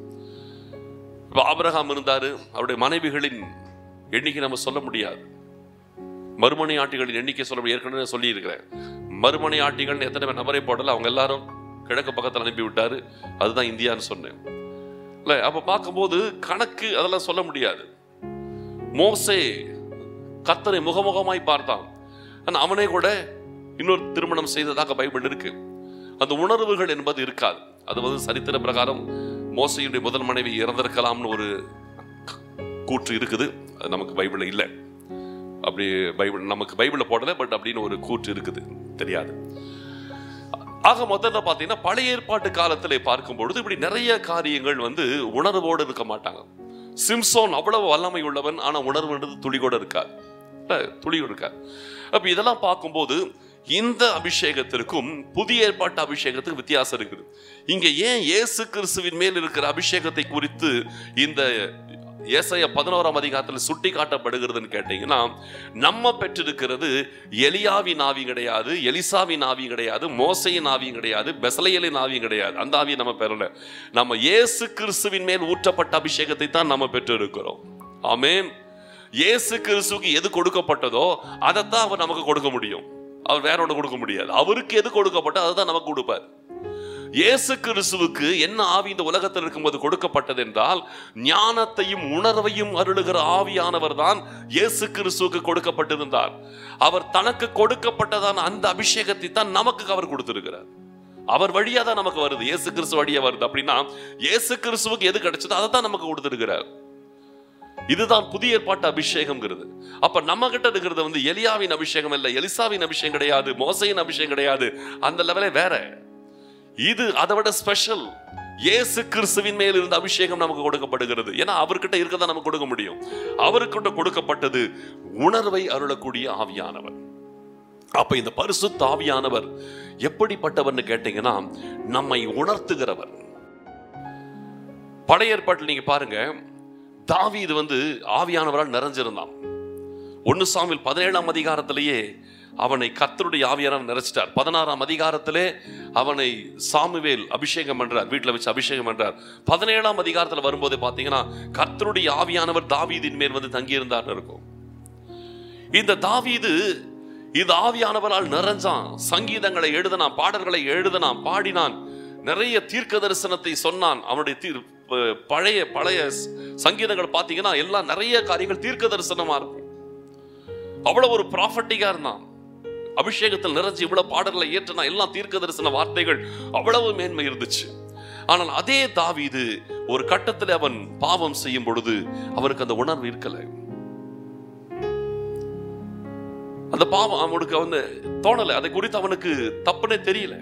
இப்ப ஆபிரகாம் இருந்தாரு அவருடைய மனைவிகளின் எண்ணிக்கை நம்ம சொல்ல முடியாது மறுமணி ஆட்டிகளின் எண்ணிக்கை சொல்ல முடியாது. ஏற்கனவே சொல்லி இருக்கிறேன் மறுமணி ஆட்டிகள் எத்தனை பேர் நபரை போடல அவங்க எல்லாரும் கிழக்கு பக்கத்தில் அனுப்பி விட்டாரு அதுதான் இந்தியான்னு சொன்னேன் இல்ல அப்ப பார்க்கும்போது கணக்கு அதெல்லாம் சொல்ல முடியாது மோசே கத்தரை முகமுகமாய் பார்த்தான் ஆனா அவனே கூட இன்னொரு திருமணம் செய்ததாக பைபிள் இருக்கு அந்த உணர்வுகள் என்பது இருக்காது அது வந்து சரித்திர பிரகாரம் மோசையுடைய முதல் மனைவி இறந்திருக்கலாம்னு ஒரு கூற்று இருக்குது அது நமக்கு பைபிள்ல இல்லை அப்படி பைபிள் நமக்கு பைபிளில் போடல பட் அப்படின்னு ஒரு கூற்று இருக்குது தெரியாது ஆக முதல்ல பார்த்தீங்கன்னா பழைய ஏற்பாட்டு காலத்திலே பார்க்கும் பொழுது இப்படி நிறைய காரியங்கள் வந்து உணர்வோடு இருக்க மாட்டாங்க சிம்சோன் அவ்வளவு வல்லமை உள்ளவன் ஆனா உணர்வுன்றது துளி கூட இருக்காது இல்ல, துளி கூட இருக்காது அப்ப இதெல்லாம் பார்க்கும்போது இந்த அபிஷேகத்திற்கும் புதிய ஏற்பாட்டு அபிஷேகத்துக்கு வித்தியாசம் இருக்குது இங்க ஏன் இயேசு கிறிஸ்துவின் மேல் இருக்கிற அபிஷேகத்தை குறித்து இந்த ஏசாயா பதினோராம் அதிகாரத்தில் சுட்டி காட்டப்படுகிறதுன்னு கேட்டீங்கன்னா நம்ம பெற்றிருக்கிறது எலியாவின் ஆவி கிடையாது எலிசாவின் ஆவி கிடையாது மோசையின் ஆவியும் கிடையாது பெசலையலின் ஆவியும் கிடையாது அந்த ஆவியை நம்ம பெறல நம்ம இயேசு கிறிஸ்துவின் மேல் ஊற்றப்பட்ட அபிஷேகத்தை தான் நம்ம பெற்றிருக்கிறோம் ஆமென் இயேசு கிறிஸ்துவுக்கு எது கொடுக்கப்பட்டதோ அதைத்தான் அவர் நமக்கு கொடுக்க முடியும் அவர் வேற ஒன்று கொடுக்க முடியாது அவருக்கு எது கொடுக்கப்பட்டோ அதை தான் நமக்கு கொடுப்பார் இயேசு கிறிஸ்துவுக்கு என்ன ஆவி இந்த உலகத்தில் இருக்கும்போது கொடுக்கப்பட்டது என்றால் ஞானத்தையும் உணர்வையும் அருளுகிற ஆவியானவர் தான் இயேசு கிறிஸ்துவுக்கு கொடுக்கப்பட்டிருந்தார் அவர் தனக்கு கொடுக்கப்பட்டதான அந்த அபிஷேகத்தை தான் நமக்கு அவர் கொடுத்திருக்கிறார் அவர் வழியா தான் நமக்கு வருது இயேசு கிறிஸ்து வழியா வருது அப்படின்னா இயேசு கிறிஸ்துவுக்கு எது கிடைச்சதோ அதை தான் நமக்கு கொடுத்திருக்கிறார் இதுதான் புதிய ஏற்பாட்டு அபிஷேகம்ங்கிறது அப்ப நம்ம கிட்ட இருக்கிறது வந்து எலியாவின் அபிஷேகம் இல்ல எலிசாவின் அபிஷேகம் கிடையாது மோசையின் அபிஷேகம் கிடையாது அந்த லெவலே வேற இது அதை விட ஸ்பெஷல் இயேசு கிறிஸ்துவின் மேல் இருந்த அபிஷேகம் நமக்கு கொடுக்கப்படுகிறது ஏன்னா அவர்கிட்ட இருக்கதான் நமக்கு கொடுக்க முடியும் அவருக்கிட்ட கொடுக்கப்பட்டது உணர்வை அருளக்கூடிய ஆவியானவர் அப்ப இந்த பரிசுத்த ஆவியானவர் எப்படிப்பட்டவர்னு கேட்டீங்கன்னா நம்மை உணர்த்துகிறவர் பழைய ஏற்பாட்டில் நீங்க பாருங்க தாவீது வந்து ஆவியானவரால் நிறைஞ்சிருந்தான் ஒன்னு சாமியில் பதினேழாம் அதிகாரத்திலேயே அவனை கத்தருடைய ஆவியானவர் நிறைச்சிட்டார் பதினாறாம் அதிகாரத்திலே அவனை சாமுவேல் அபிஷேகம் பண்றார் வீட்டில் வச்சு அபிஷேகம் பண்றார் பதினேழாம் அதிகாரத்தில் வரும்போது பார்த்தீங்கன்னா கத்தருடைய ஆவியானவர் தாவீதின் மேல் வந்து தங்கியிருந்தார் இருக்கும் இந்த தாவீது இந்த ஆவியானவரால் நிறைஞ்சான் சங்கீதங்களை எழுதினான் பாடல்களை எழுதினான் பாடினான் நிறைய தீர்க்க தரிசனத்தை சொன்னான் அவனுடைய தீர் ப- பழைய பழைய ஸ்- சங்கீதங்கள் பார்த்தீங்கன்னா எல்லாம் நிறைய காரியங்கள் தீர்க்க தரிசனமா இருக்கும் அவ்வளவு ஒரு ப்ராஃபட்டிக்கா இருந்தான் அபிஷேகத்தில் நிறைஞ்சு இவ்வளவு பாடல்களை ஏற்றினா எல்லாம் தீர்க்க தரிசன வார்த்தைகள் அவ்வளவு மேன்மை இருந்துச்சு ஆனால் அதே தாவீது ஒரு கட்டத்தில் அவன் பாவம் செய்யும் பொழுது அவருக்கு அந்த உணர்வு இருக்கலை அந்த பாவம் அவனுக்கு வந்து தோணலை அதை குறித்து அவனுக்கு தப்புனே தெரியல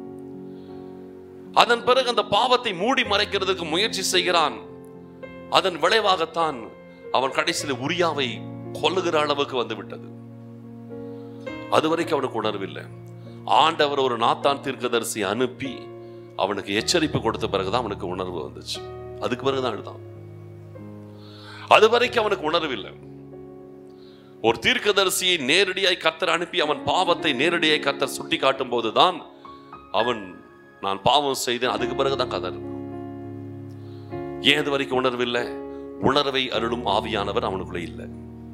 அதன் பிறகு அந்த பாவத்தை மூடி மறைக்கிறதுக்கு முயற்சி செய்கிறான் அதன் விளைவாகத்தான் அவன் கடைசியில் உரியாவை கொல்லுகிற அளவுக்கு வந்து விட்டது அது வரைக்கும் அவனுக்கு உணர்வில்லை ஆண்டவர் ஒரு நாத்தான் தீர்க்கதரிசி அனுப்பி அவனுக்கு எச்சரிப்பு கொடுத்த பிறகுதான் அவனுக்கு உணர்வு வந்துச்சு அதுக்கு பிறகுதான் அழுதான் அது வரைக்கும் அவனுக்கு உணர்வில்லை ஒரு தீர்க்கதரிசியை நேரடியாய் கர்த்தர் அனுப்பி அவன் பாவத்தை நேரடியாய் கர்த்தர் சுட்டி காட்டும் போதுதான் அவன் நான் பாவம் செய்தேன் அதுக்கு பிறகுதான் கதர் ஏன் அது வரைக்கும் உணர்வில்லை உணர்வை அருளும் ஆவியானவர் அவனுக்குள்ள இல்லை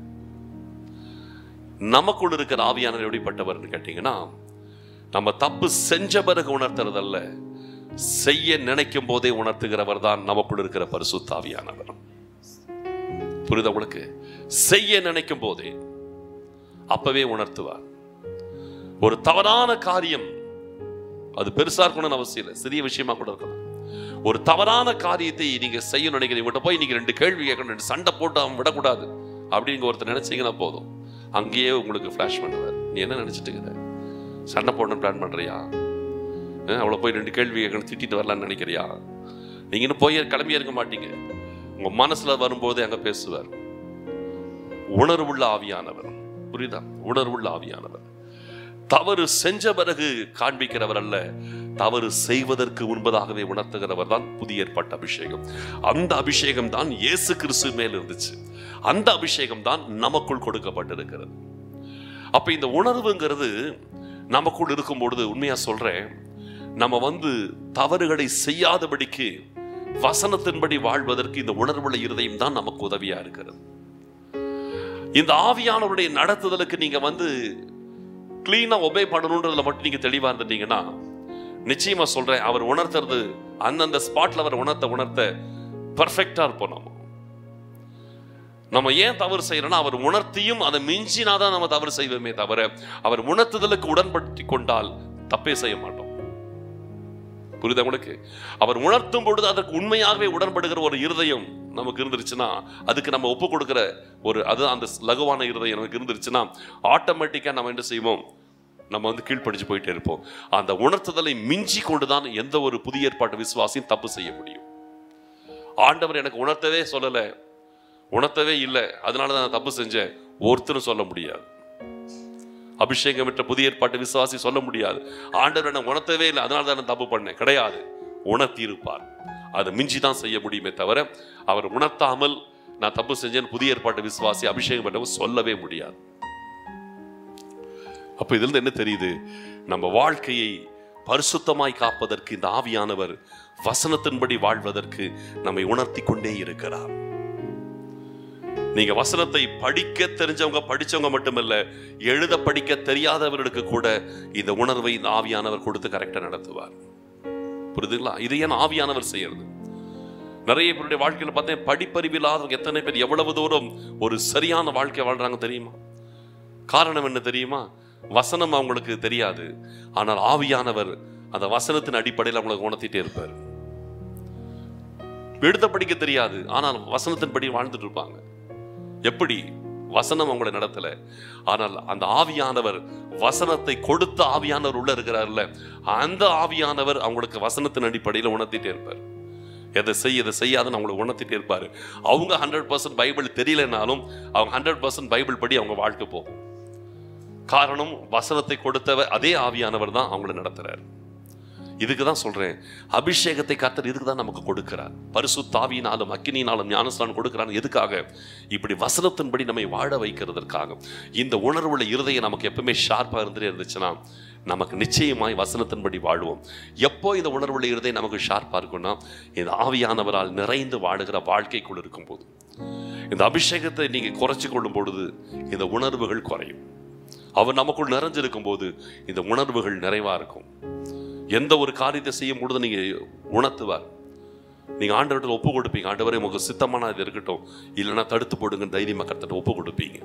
நமக்குள்ள இருக்கிற ஆவியானவர் எப்படிப்பட்டவர்னு கேட்டீங்கன்னா நம்ம தப்பு செஞ்ச பிறகு உணர்த்துறதல்ல செய்ய நினைக்கும் போதே உணர்த்துகிறவர் தான் நமக்குள்ள இருக்கிற பரிசுத்த ஆவியானவர் புரியுதா உங்களுக்கு செய்ய நினைக்கும் போதே அப்பவே உணர்த்துவார் ஒரு தவறான காரியம் அது பெருசா இருக்கணும்னு அவசியம் இல்லை சிறிய விஷயமா கூட இருக்கலாம் ஒரு தவறான காரியத்தை நீங்க செய்ய நினைக்கிறீங்க இவன்கிட்ட போய் நீங்க ரெண்டு கேள்வி கேட்கணும் ரெண்டு சண்டை போட்டு அவன் விடக்கூடாது அப்படின்னு ஒருத்தர் நினைச்சீங்கன்னா போதும் அங்கேயே உங்களுக்கு ஃபிளாஷ் பண்ணுவார் நீ என்ன நினைச்சிட்டு இருக்கிற சண்டை போடணும் பிளான் பண்றியா அஹ் அவளை போய் ரெண்டு கேள்வி கேட்கணும் திட்டிட்டு வரலாம்னு நினைக்கிறியா நீங்க இன்னும் போய் கிளம்பியே இருக்க மாட்டீங்க உங்க மனசுல வரும்போது அங்க பேசுவார் உணர்வுள்ள ஆவியானவர் புரியுதா உணர்வுள்ள ஆவியானவர் தவறு செஞ்ச பிறகு காண்பிக்கிறவர் அல்ல தவறு செய்வதற்கு முன்பதாகவே உணர்த்துகிறவர் தான் புதிய ஏற்பாட்டு அபிஷேகம் அந்த அபிஷேகம் தான் இயேசு கிறிஸ்து மேல் இருந்துச்சு அந்த அபிஷேகம் தான் நமக்குள் கொடுக்கப்பட்டிருக்கிறது அப்ப இந்த உணர்வுங்கிறது நமக்குள் இருக்கும் பொழுது உண்மையா சொல்றேன் நம்ம வந்து தவறுகளை செய்யாதபடிக்கு வசனத்தின்படி வாழ்வதற்கு இந்த உணர்வுள்ள இருதயம் தான் நமக்கு உதவியா இருக்கிறது இந்த ஆவியானவருடைய நடத்துதலுக்கு நீங்க வந்து கிளீனா ஒபே பண்ணணுன்றதுல மட்டும் நீங்க தெளிவா இருந்துட்டீங்கன்னா நிச்சயமா சொல்றேன் அவர் உணர்த்துறது அந்தந்த ஸ்பாட்ல அவர் உணர்த்த உணர்த்த பர்ஃபெக்டா இருப்போம் நம்ம நம்ம ஏன் தவறு செய்யறோம்னா அவர் உணர்த்தியும் அதை மிஞ்சினாதான் நம்ம தவறு செய்வோமே தவிர அவர் உணர்த்துதலுக்கு உடன்படுத்தி கொண்டால் தப்பே செய்ய மாட்டோம் புரியுதா உங்களுக்கு அவர் உணர்த்தும் பொழுது அதற்கு உண்மையாகவே உடன்படுகிற ஒரு இருதயம் நமக்கு இருந்துருச்சுன்னா அதுக்கு நம்ம ஒப்பு கொடுக்கிற ஒரு அது அந்த லகுவான இருதயம் நமக்கு இருந்துருச்சுன்னா ஆட்டோமேட்டிக்கா நம்ம என்ன செய்வோம் நம்ம வந்து கீழ்ப்படிச்சு போயிட்டே இருப்போம் அந்த உணர்த்துதலை மிஞ்சி கொண்டுதான் எந்த ஒரு புதிய ஏற்பாட்டு விசுவாசியும் தப்பு செய்ய முடியும் ஆண்டவர் எனக்கு உணர்த்தவே சொல்லலை உணர்த்தவே இல்லை அதனால தான் நான் தப்பு செஞ்சேன் ஒருத்தரும் சொல்ல முடியாது அபிஷேகம் விட்ட புதிய ஏற்பாட்டு விசுவாசி சொல்ல முடியாது ஆண்டவர் என்ன உணர்த்தவே இல்லை அதனால தான் நான் தப்பு பண்ணேன் கிடையாது உணர்த்தி இருப்பார் அதை மிஞ்சி தான் செய்ய முடியுமே தவிர அவர் உணர்த்தாமல் நான் தப்பு செஞ்சேன் புதிய ஏற்பாட்டு விசுவாசி அபிஷேகம் பண்ணவும் சொல்லவே முடியாது அப்ப இதுல இருந்து என்ன தெரியுது நம்ம வாழ்க்கையை பரிசுத்தமாய் காப்பதற்கு இந்த ஆவியானவர் வசனத்தின்படி வாழ்வதற்கு நம்மை உணர்த்தி கொண்டே இருக்கிறார் நீங்க வசனத்தை படிக்க தெரிஞ்சவங்க படிச்சவங்க மட்டுமல்ல எழுத படிக்க தெரியாதவர்களுக்கு கூட இந்த உணர்வை இந்த ஆவியானவர் கொடுத்து கரெக்டா நடத்துவார் புரியுதுங்களா இது ஏன் ஆவியானவர் செய்யறது நிறைய பேருடைய வாழ்க்கையில பார்த்தேன் படிப்பறிவு இல்லாதவங்க எத்தனை பேர் எவ்வளவு தூரம் ஒரு சரியான வாழ்க்கை வாழ்றாங்க தெரியுமா காரணம் என்ன தெரியுமா வசனம் அவங்களுக்கு தெரியாது ஆனால் ஆவியானவர் அந்த வசனத்தின் அடிப்படையில் அவங்களுக்கு உணர்த்திட்டே இருப்பார் எழுத படிக்க தெரியாது ஆனால் வசனத்தின்படி வாழ்ந்துட்டு இருப்பாங்க எப்படி வசனம் அவங்கள நடத்தல ஆனால் அந்த ஆவியானவர் வசனத்தை கொடுத்த ஆவியானவர் உள்ள இருக்கிறார்ல அந்த ஆவியானவர் அவங்களுக்கு வசனத்தின் அடிப்படையில் உணர்த்திட்டே இருப்பார் எதை செய் எதை செய்யாதுன்னு அவங்களை உணர்த்திட்டே இருப்பாரு அவங்க ஹண்ட்ரட் பர்சன்ட் பைபிள் தெரியலனாலும் அவங்க ஹண்ட்ரட் பர்சன்ட் பைபிள் படி அவங்க வாழ்க்கை போகும் காரணம் வசனத்தை கொடுத்தவர் அதே ஆவியானவர் தான் அவங்கள நடத்துறாரு இதுக்கு தான் சொல்றேன் அபிஷேகத்தை கர்த்தர் இதுக்கு தான் நமக்கு கொடுக்கிறார் பரிசு தாவியினாலும் அக்கினியினாலும் ஞானஸ்தானம் கொடுக்கிறார் எதுக்காக இப்படி வசனத்தின்படி நம்மை வாழ வைக்கிறதற்காக இந்த உணர்வுள்ள இருதயம் நமக்கு எப்பவுமே ஷார்ப்பாக இருந்துட்டே இருந்துச்சுன்னா நமக்கு நிச்சயமாய் வசனத்தின்படி வாழ்வோம் எப்போ இந்த உணர்வுள்ள இருதயம் நமக்கு ஷார்ப்பாக இருக்கும்னா இந்த ஆவியானவரால் நிறைந்து வாழுகிற வாழ்க்கைக்குள் இருக்கும்போது இந்த அபிஷேகத்தை நீங்க குறைச்சு கொள்ளும் பொழுது இந்த உணர்வுகள் குறையும் அவர் நமக்குள் நிறைஞ்சிருக்கும் போது இந்த உணர்வுகள் நிறைவா இருக்கும் எந்த ஒரு காரியத்தை செய்யும் பொழுது நீங்க உணர்த்துவார் நீங்க ஆண்டவர்கிட்ட ஒப்பு கொடுப்பீங்க ஆண்டவரே உங்களுக்கு சித்தமான இது இருக்கட்டும் இல்லைன்னா தடுத்து போடுங்க தைரியமா கர்த்தர்ட்ட ஒப்பு கொடுப்பீங்க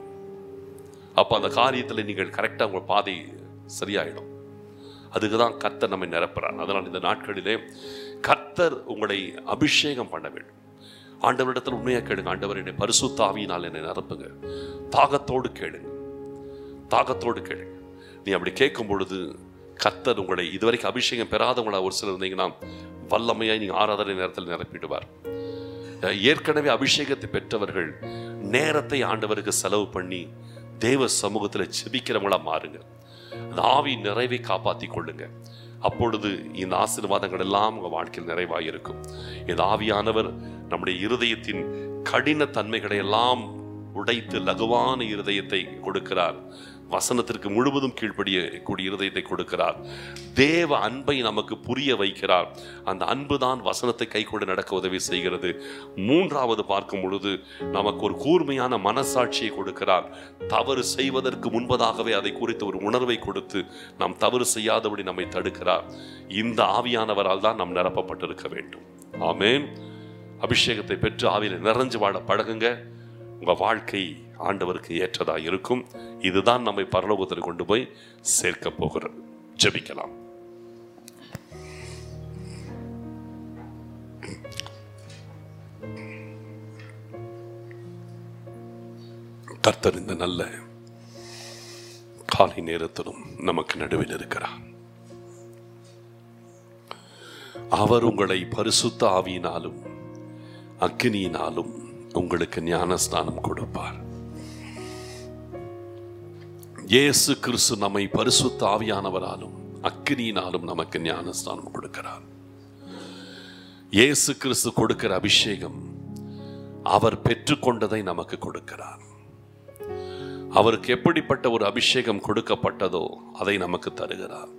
அப்ப அந்த காரியத்துல நீங்கள் கரெக்டா உங்க பாதை சரியாயிடும் அதுக்கு தான் கர்த்தர் நம்மை நிரப்புறார் அதனால் இந்த நாட்களிலே கர்த்தர் உங்களை அபிஷேகம் பண்ண வேண்டும் ஆண்டவரிடத்தில் உண்மையாக கேளுங்க ஆண்டவர் என்னை பரிசுத்த ஆவியினால் என்னை நிரப்புங்க தாகத்தோடு கேளுங்க தாகத்தோடு கேளுங்க நீ அப்படி கேட்கும் பொழுது கர்த்தர் உங்களை இதுவரைக்கும் அபிஷேகம் பெறாதவங்களா ஒரு சிலர் இருந்தீங்கன்னா வல்லமையாய் நீங்க ஆராதனை நேரத்தில் நிரப்பிடுவார் அஹ் ஏற்கனவே அபிஷேகத்தை பெற்றவர்கள் நேரத்தை ஆண்டவருக்கு செலவு பண்ணி தேவ சமூகத்தில் செபிக்கிறவங்களா மாறுங்க அந்த ஆவி நிறைவை காப்பாத்தி கொள்ளுங்க அப்பொழுது இந்த ஆசீர்வாதங்கள் எல்லாம் உங்க வாழ்க்கையில் நிறைவாக இருக்கும் இந்த ஆவியானவர் நம்முடைய இருதயத்தின் கடின தன்மைகளை எல்லாம் உடைத்து லகுவான இருதயத்தை கொடுக்கிறார் வசனத்திற்கு முழுவதும் கீழ்ப்படிய கூடிய இருதயத்தை கொடுக்கிறார் தேவ அன்பை நமக்கு புரிய வைக்கிறார் அந்த அன்பு தான் வசனத்தை கைக்கொண்டு நடக்க உதவி செய்கிறது மூன்றாவது பார்க்கும் பொழுது நமக்கு ஒரு கூர்மையான மனசாட்சியை கொடுக்கிறார் தவறு செய்வதற்கு முன்பதாகவே அதை குறித்து ஒரு உணர்வை கொடுத்து நாம் தவறு செய்யாதபடி நம்மை தடுக்கிறார் இந்த ஆவியானவரால் தான் நாம் நிரப்பப்பட்டிருக்க வேண்டும் ஆமென் அபிஷேகத்தை பெற்று ஆவியில் நிறைஞ்சு வாழ பழகுங்க உங்க வாழ்க்கை ஆண்டவருக்கு ஏற்றதா இருக்கும் இதுதான் நம்மை பரலோகத்தில் கொண்டு போய் சேர்க்க போகிறது ஜெபிக்கலாம் கர்த்தர் இந்த நல்ல காலை நேரத்திலும் நமக்கு நடுவில் இருக்கிறார் அவர் உங்களை பரிசுத்த ஆவியினாலும் அக்கினியினாலும் உங்களுக்கு ஞானஸ்நானம் கொடுப்பார் இயேசு கிறிஸ்து நம்மை பரிசுத்த ஆவியானவராலும் அக்கினியினாலும் நமக்கு ஞானஸ்நானம் கொடுக்கிறார் இயேசு கிறிஸ்து கொடுக்கிற அபிஷேகம் அவர் பெற்றுக்கொண்டதை நமக்கு கொடுக்கிறார் அவருக்கு எப்படிப்பட்ட ஒரு அபிஷேகம் கொடுக்கப்பட்டதோ அதை நமக்கு தருகிறார்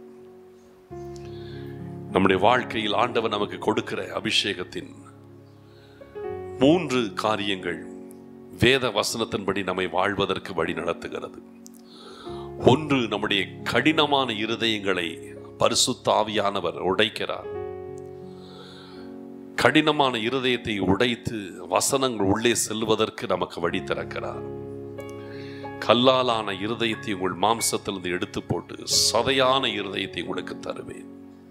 நம்முடைய வாழ்க்கையில் ஆண்டவர் நமக்கு கொடுக்கிற அபிஷேகத்தின் மூன்று காரியங்கள் வேத வசனத்தின்படி நம்மை வாழ்வதற்கு வழி நடத்துகிறது ஒன்று நம்முடைய கடினமான இருதயங்களை பரிசுத்த ஆவியானவர் உடைக்கிறார் கடினமான இருதயத்தை உடைத்து வசனங்கள் உள்ளே செல்வதற்கு நமக்கு வழி திறக்கிறார் கல்லாலான இருதயத்தை உங்கள் மாம்சத்திலிருந்து எடுத்து போட்டு சதையான இருதயத்தை உங்களுக்கு தருவேன்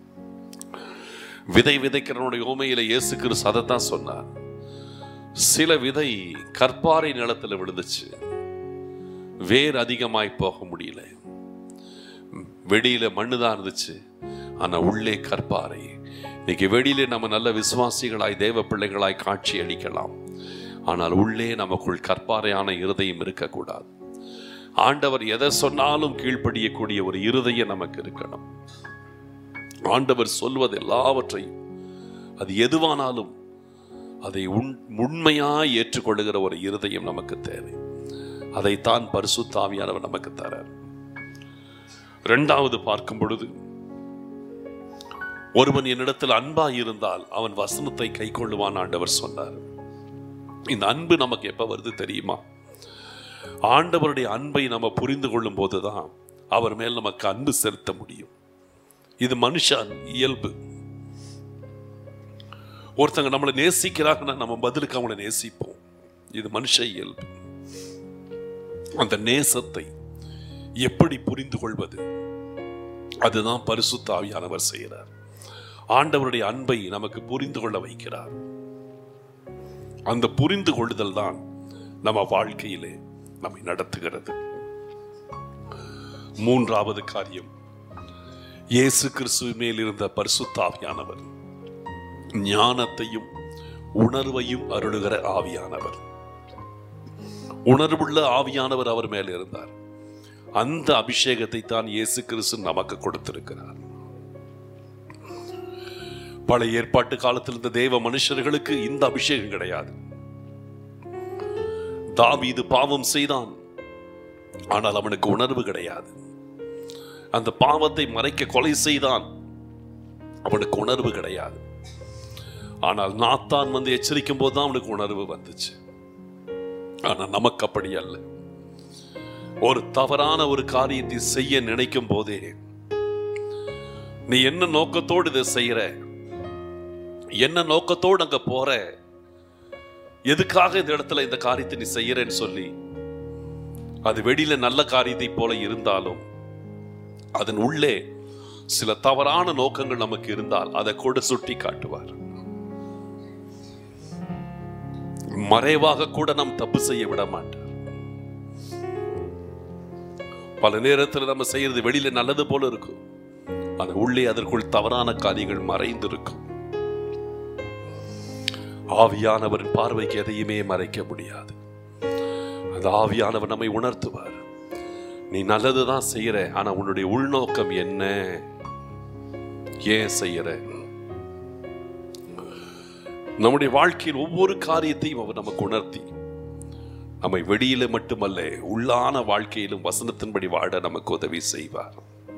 விதை விதைக்கிறவனுடைய ஓமையில இயேசு கிறிஸ்து அதைத்தான் சொன்னார் சில விதை கற்பாறை நிலத்துல விழுந்துச்சு வேர் அதிகமாய் போக முடியல வெளியில மண்ணு தான் இருந்துச்சு ஆனா உள்ளே கற்பாறை இன்னைக்கு வெளியில நம்ம நல்ல விசுவாசிகளாய் தேவ பிள்ளைகளாய் காட்சி அளிக்கலாம் ஆனால் உள்ளே நமக்குள் கற்பாறையான இருதயம் இருக்கக்கூடாது ஆண்டவர் எதை சொன்னாலும் கீழ்ப்படியக்கூடிய ஒரு இருதயம் நமக்கு இருக்கணும் ஆண்டவர் சொல்வது எல்லாவற்றையும் அது எதுவானாலும் அதை உண் உண்மையாய் ஏற்றுக்கொள்ளுகிற ஒரு இருதயம் நமக்கு தேவை அதைத்தான் பரிசுத்தாவியானவர் நமக்கு தரார் இரண்டாவது பார்க்கும் பொழுது ஒருவன் என்னிடத்தில் அன்பாய் இருந்தால் அவன் வசனத்தை கை கொள்ளுவான் ஆண்டவர் சொன்னார் இந்த அன்பு நமக்கு எப்ப வருது தெரியுமா ஆண்டவருடைய அன்பை நம்ம புரிந்து கொள்ளும் போதுதான் அவர் மேல் நமக்கு அன்பு செலுத்த முடியும் இது மனுஷன் இயல்பு ஒருத்தங்க நம்மளை நேசிக்கிறாங்கன்னா நம்ம பதிலுக்கு அவங்கள நேசிப்போம் இது மனுஷ இயல்பு அந்த நேசத்தை எப்படி புரிந்து கொள்வது அதுதான் பரிசுத்த ஆவியானவர் செய்கிறார் ஆண்டவருடைய அன்பை நமக்கு புரிந்து கொள்ள வைக்கிறார் அந்த புரிந்து கொள்ளுதல் தான் நம்ம வாழ்க்கையிலே நம்மை நடத்துகிறது மூன்றாவது காரியம் இயேசு கிறிஸ்துவ மேல் இருந்த பரிசுத்தாவியானவர் ஞானத்தையும் உணர்வையும் அருளுகிற ஆவியானவர் உணர்வுள்ள ஆவியானவர் அவர் மேல் இருந்தார் அந்த அபிஷேகத்தை தான் இயேசு கிறிஸ்து நமக்கு கொடுத்திருக்கிறார் பழைய ஏற்பாட்டு காலத்தில் இருந்த தேவ மனுஷர்களுக்கு இந்த அபிஷேகம் கிடையாது தாவீது பாவம் செய்தான் ஆனால் அவனுக்கு உணர்வு கிடையாது அந்த பாவத்தை மறைக்க கொலை செய்தான் அவனுக்கு உணர்வு கிடையாது ஆனால் நாத்தான் வந்து எச்சரிக்கும் போது தான் அவனுக்கு உணர்வு வந்துச்சு ஆனா நமக்கு அப்படி அல்ல ஒரு தவறான ஒரு காரியத்தை செய்ய நினைக்கும் போதே நீ என்ன நோக்கத்தோடு இதை செய்யற என்ன நோக்கத்தோடு அங்க போற எதுக்காக இந்த இடத்துல இந்த காரியத்தை நீ செய்யறேன்னு சொல்லி அது வெளியில நல்ல காரியத்தை போல இருந்தாலும் அதன் உள்ளே சில தவறான நோக்கங்கள் நமக்கு இருந்தால் அதை கூட சுட்டி காட்டுவார் மறைவாக கூட நாம் தப்பு செய்ய விட மாட்டார் பல நேரத்தில் நம்ம செய்யறது வெளியில நல்லது போல இருக்கும் அது உள்ளே அதற்குள் தவறான காரியங்கள் மறைந்து இருக்கும் ஆவியானவரின் பார்வைக்கு எதையுமே மறைக்க முடியாது அந்த ஆவியானவர் நம்மை உணர்த்துவார் நீ நல்லதுதான் செய்யற ஆனா உன்னுடைய உள்நோக்கம் என்ன ஏன் செய்யற நம்முடைய வாழ்க்கையில் ஒவ்வொரு காரியத்தையும் அவர் நமக்கு உணர்த்தி நம்மை வெளியில மட்டுமல்ல உள்ளான வாழ்க்கையிலும் வசனத்தின்படி வாழ நமக்கு உதவி செய்வார்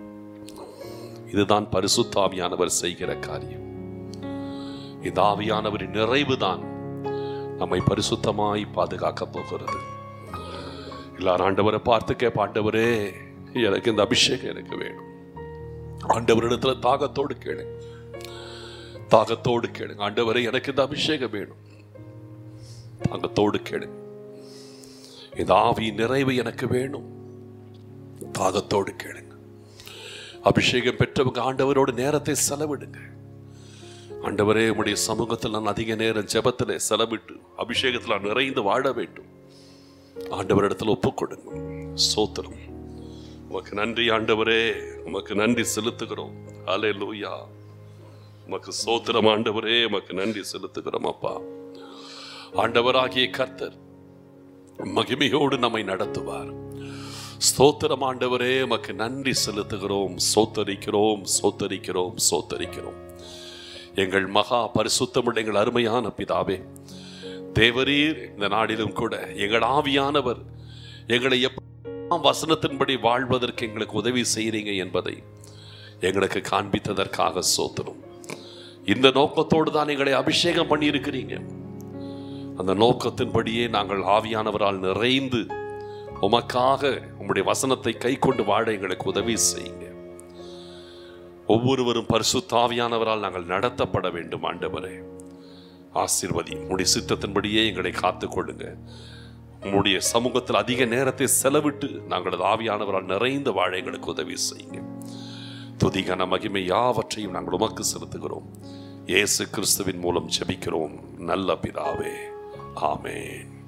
இதுதான் பரிசுத்தாவியானவர் செய்கிற காரியம் இந்த ஆவியானவரின் நிறைவுதான் நம்மை பரிசுத்தமாய் பாதுகாக்க போகிறது எல்லாரும் ஆண்டவரை பார்த்து கேட்ப ஆண்டவரே எனக்கு இந்த அபிஷேகம் எனக்கு வேணும் ஆண்டவரிடத்துல தாகத்தோடு கேளு தாகத்தோடு கேளுங்க ஆண்டவரே எனக்கு இந்த அபிஷேகம் வேணும் தாகத்தோடு கேளுங்க இந்த ஆவி நிறைவு எனக்கு வேணும் தாகத்தோடு கேளுங்க அபிஷேகம் பெற்றவங்க ஆண்டவரோடு நேரத்தை செலவிடுங்க ஆண்டவரே உம்முடைய சமூகத்தில் நான் அதிக நேரம் ஜெபத்தில் செலவிட்டு அபிஷேகத்தில் நான் நிறைந்து வாழ வேண்டும் ஆண்டவரிடத்தில் ஒப்புக்கொடுங்க சோத்திரம் உமக்கு நன்றி ஆண்டவரே உமக்கு நன்றி செலுத்துகிறோம் அலே லூயா உமக்கு சோத்திரம் ஆண்டவரே உமக்கு நன்றி செலுத்துகிறோம் அப்பா ஆண்டவராகிய கர்த்தர் மகிமையோடு நம்மை நடத்துவார் ஸ்தோத்திரம் ஆண்டவரே உமக்கு நன்றி செலுத்துகிறோம் சோத்தரிக்கிறோம் சோத்தரிக்கிறோம் சோத்தரிக்கிறோம் எங்கள் மகா பரிசுத்தமுள்ள எங்கள் அருமையான பிதாவே தேவரீர் இந்த நாடிலும் கூட எங்கள் ஆவியானவர் எங்களை எப்ப வசனத்தின்படி வாழ்வதற்கு எங்களுக்கு உதவி செய்றீங்க என்பதை எங்களுக்கு காண்பித்ததற்காக சோத்திரம் இந்த நோக்கத்தோடு தான் எங்களை அபிஷேகம் பண்ணியிருக்கிறீங்க அந்த நோக்கத்தின்படியே நாங்கள் ஆவியானவரால் நிறைந்து உமக்காக உம்முடைய வசனத்தை கை கொண்டு வாழ எங்களுக்கு உதவி செய்யுங்க ஒவ்வொருவரும் பரிசுத்தாவியானவரால் நாங்கள் நடத்தப்பட வேண்டும் ஆண்டவரே ஆசீர்வதி உம்முடைய சித்தத்தின்படியே எங்களை காத்துக்கொள்ளுங்க உம்முடைய சமூகத்தில் அதிக நேரத்தை செலவிட்டு நாங்களது ஆவியானவரால் நிறைந்த வாழ எங்களுக்கு உதவி செய்யுங்க துதிகன மகிமை யாவற்றையும் நாங்கள் உமக்கு செலுத்துகிறோம் இயேசு கிறிஸ்துவின் மூலம் ஜெபிக்கிறோம் நல்ல பிதாவே ஆமென்